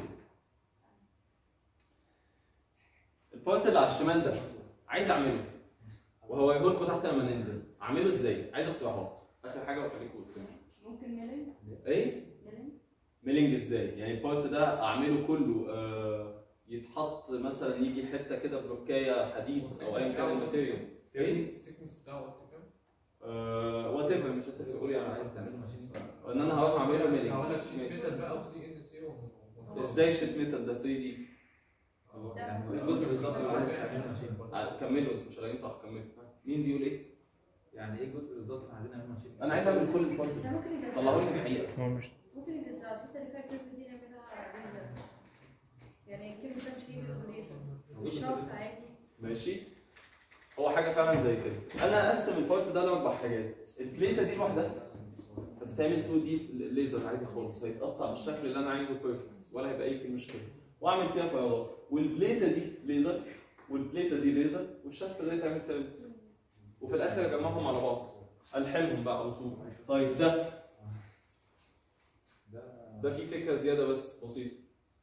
S1: البارت اللي على الشمال ده عايز اعمله وهوريه لكم تحت لما ننزل اعمله ازاي عايز اقتراحات اخر حاجه وخليكم تمشوا
S5: ممكن ميلين
S1: ايه
S5: ميلين
S1: ميلينج ازاي يعني البارت ده اعمله كله آه يتحط مثلا يجي حته كده بلوكايه حديد او ايا كان الماتيريال ايه
S2: السيكونس بتاعه وقت كام؟
S1: وات ايفر مش هتفرق قول يعني عايز تعمله ان انا هروح اعمله ميلينج
S2: هقول لك شيت
S1: ماشي.
S2: ميتال بقى وسي ان سي
S1: ازاي شيت ميتال ده 3 دي
S8: يعني ايه الجزء بالظبط اللي عايز نعمله ماشين
S1: كملوا انتوا شغالين صح كملوا مين بيقول ايه؟
S8: يعني ايه الجزء بالظبط اللي عايزين نعمله ماشين
S1: انا عايز اعمل كل البارت
S5: ده ممكن يجزأ
S1: طلعوا لي في الحقيقه
S3: هو مش
S5: ممكن يجزأ الحته اللي فيها كيرف دي نعملها ليزر يعني الكيرف ده مش هيجي ليزر والشافت عادي
S1: ماشي هو حاجه فعلا زي كده انا اقسم البارت ده لاربع حاجات البليته دي لوحدها هتتعمل 2 دي ليزر عادي خالص هيتقطع بالشكل اللي انا عايزه بيرفكت ولا هيبقى اي فيه مشكله واعمل فيها فراغات والبليته دي ليزر والبليته دي ليزر والشفت ده يتعمل تاني وفي الاخر اجمعهم على بعض الحمهم بقى على طول طيب ده ده في فكره زياده بس بسيطه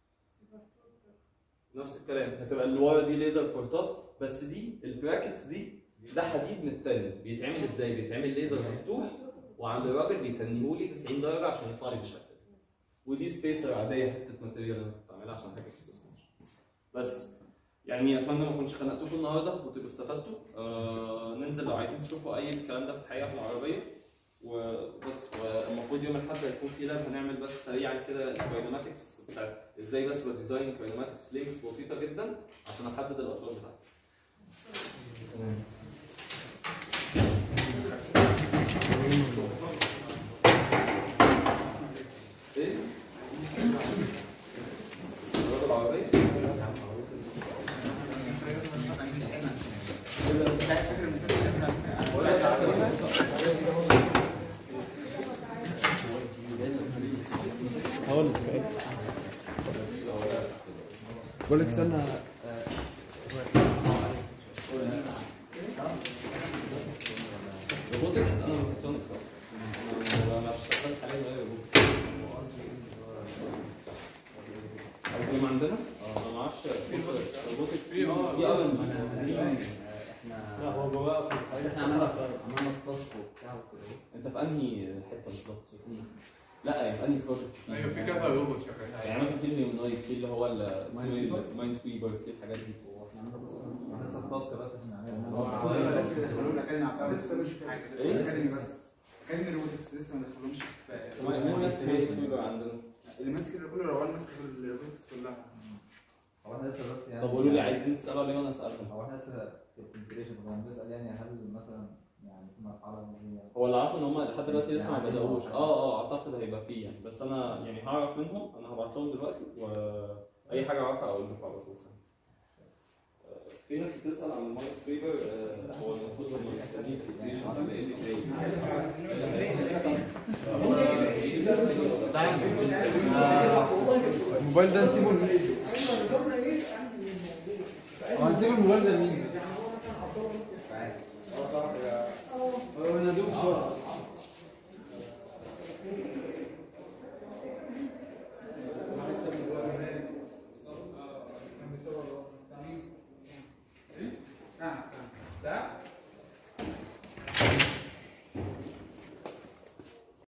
S1: نفس الكلام هتبقى اللي ورا دي ليزر بورتات بس دي البراكتس دي ده حديد متني بيتعمل ازاي؟ بيتعمل ليزر مفتوح وعند الراجل بيتنيه لي 90 درجه عشان يطلع لي بالشكل ده ودي سبيسر عاديه حته ماتيريال انا كنت عاملها عشان حاجه في السسبنشن بس يعني اتمنى ما اكونش خنقتكم النهارده وتبقوا استفدتوا آه ننزل لو عايزين تشوفوا اي الكلام ده في الحقيقه في العربيه وبس والمفروض يوم الاحد هيكون في لاب هنعمل بس سريعا كده الكاينماتكس بتاعت ازاي بس بديزاين كاينماتكس لينكس بسيطه جدا عشان احدد الاطوال بتاعتي ايه؟ الرياضة العربية؟
S4: فاكر المسافه اللي
S3: هقول لك ايه
S6: بقول لك استنى
S1: روبوتكس انا ميكاترونكس اصلا انا مش شغال حاليا غير روبوتكس او عندنا؟ انا ما اعرفش في روبوتكس في في
S7: احنا
S1: لا هو جواه
S7: احنا عملنا عملنا التصف وبتاع وكده
S1: انت في انهي حته بالظبط؟ لا يعني في انهي بروجكت
S2: ايوه في كذا روبوت شغالين عليه.
S1: يعني مثلا في الهيومنويد في اللي هو ال- اسمه ايه
S7: Minesweeper؟
S1: ماين سويبر في الحاجات دي
S7: واحنا عملنا تصف
S8: لسه التاسك بس احنا
S4: هو
S8: هنعملها
S4: بس دخلوا الاكاديمي عقار لسه مش في حاجه لسه
S1: إيه؟
S4: الاكاديمي بس اكاديمي الروبوتكس لسه ما دخلهمش في
S1: مين ماسك ماين سويبر عندنا؟
S4: اللي ماسك كل روان ماسك الروبوتكس كلها
S8: هو احنا لسه بس يعني
S1: طب قولوا لي عايزين تسالوا عليه وانا اسالكم
S8: هو احنا لسه في الانتجريشن هو بنسال يعني هل مثلا يعني في مرحله ان هي
S1: هو اللي عارفه ان هم لحد دلوقتي لسه ما
S8: يعني
S1: بدأوش
S8: حاجة.
S1: اه اه اعتقد هيبقى فيه يعني بس انا يعني هعرف منهم انا هبعت لهم دلوقتي واي حاجه اعرفها اقول لكم على طول آه، في ناس بتسال عن المايك سويبر آه، هو المفروض هم مستنيين في الفيزيشن ده ايه اللي
S6: الموبايل ده نسيبه لمين؟ هو هنسيب الموبايل ده لمين؟ هو ندوب بسرعه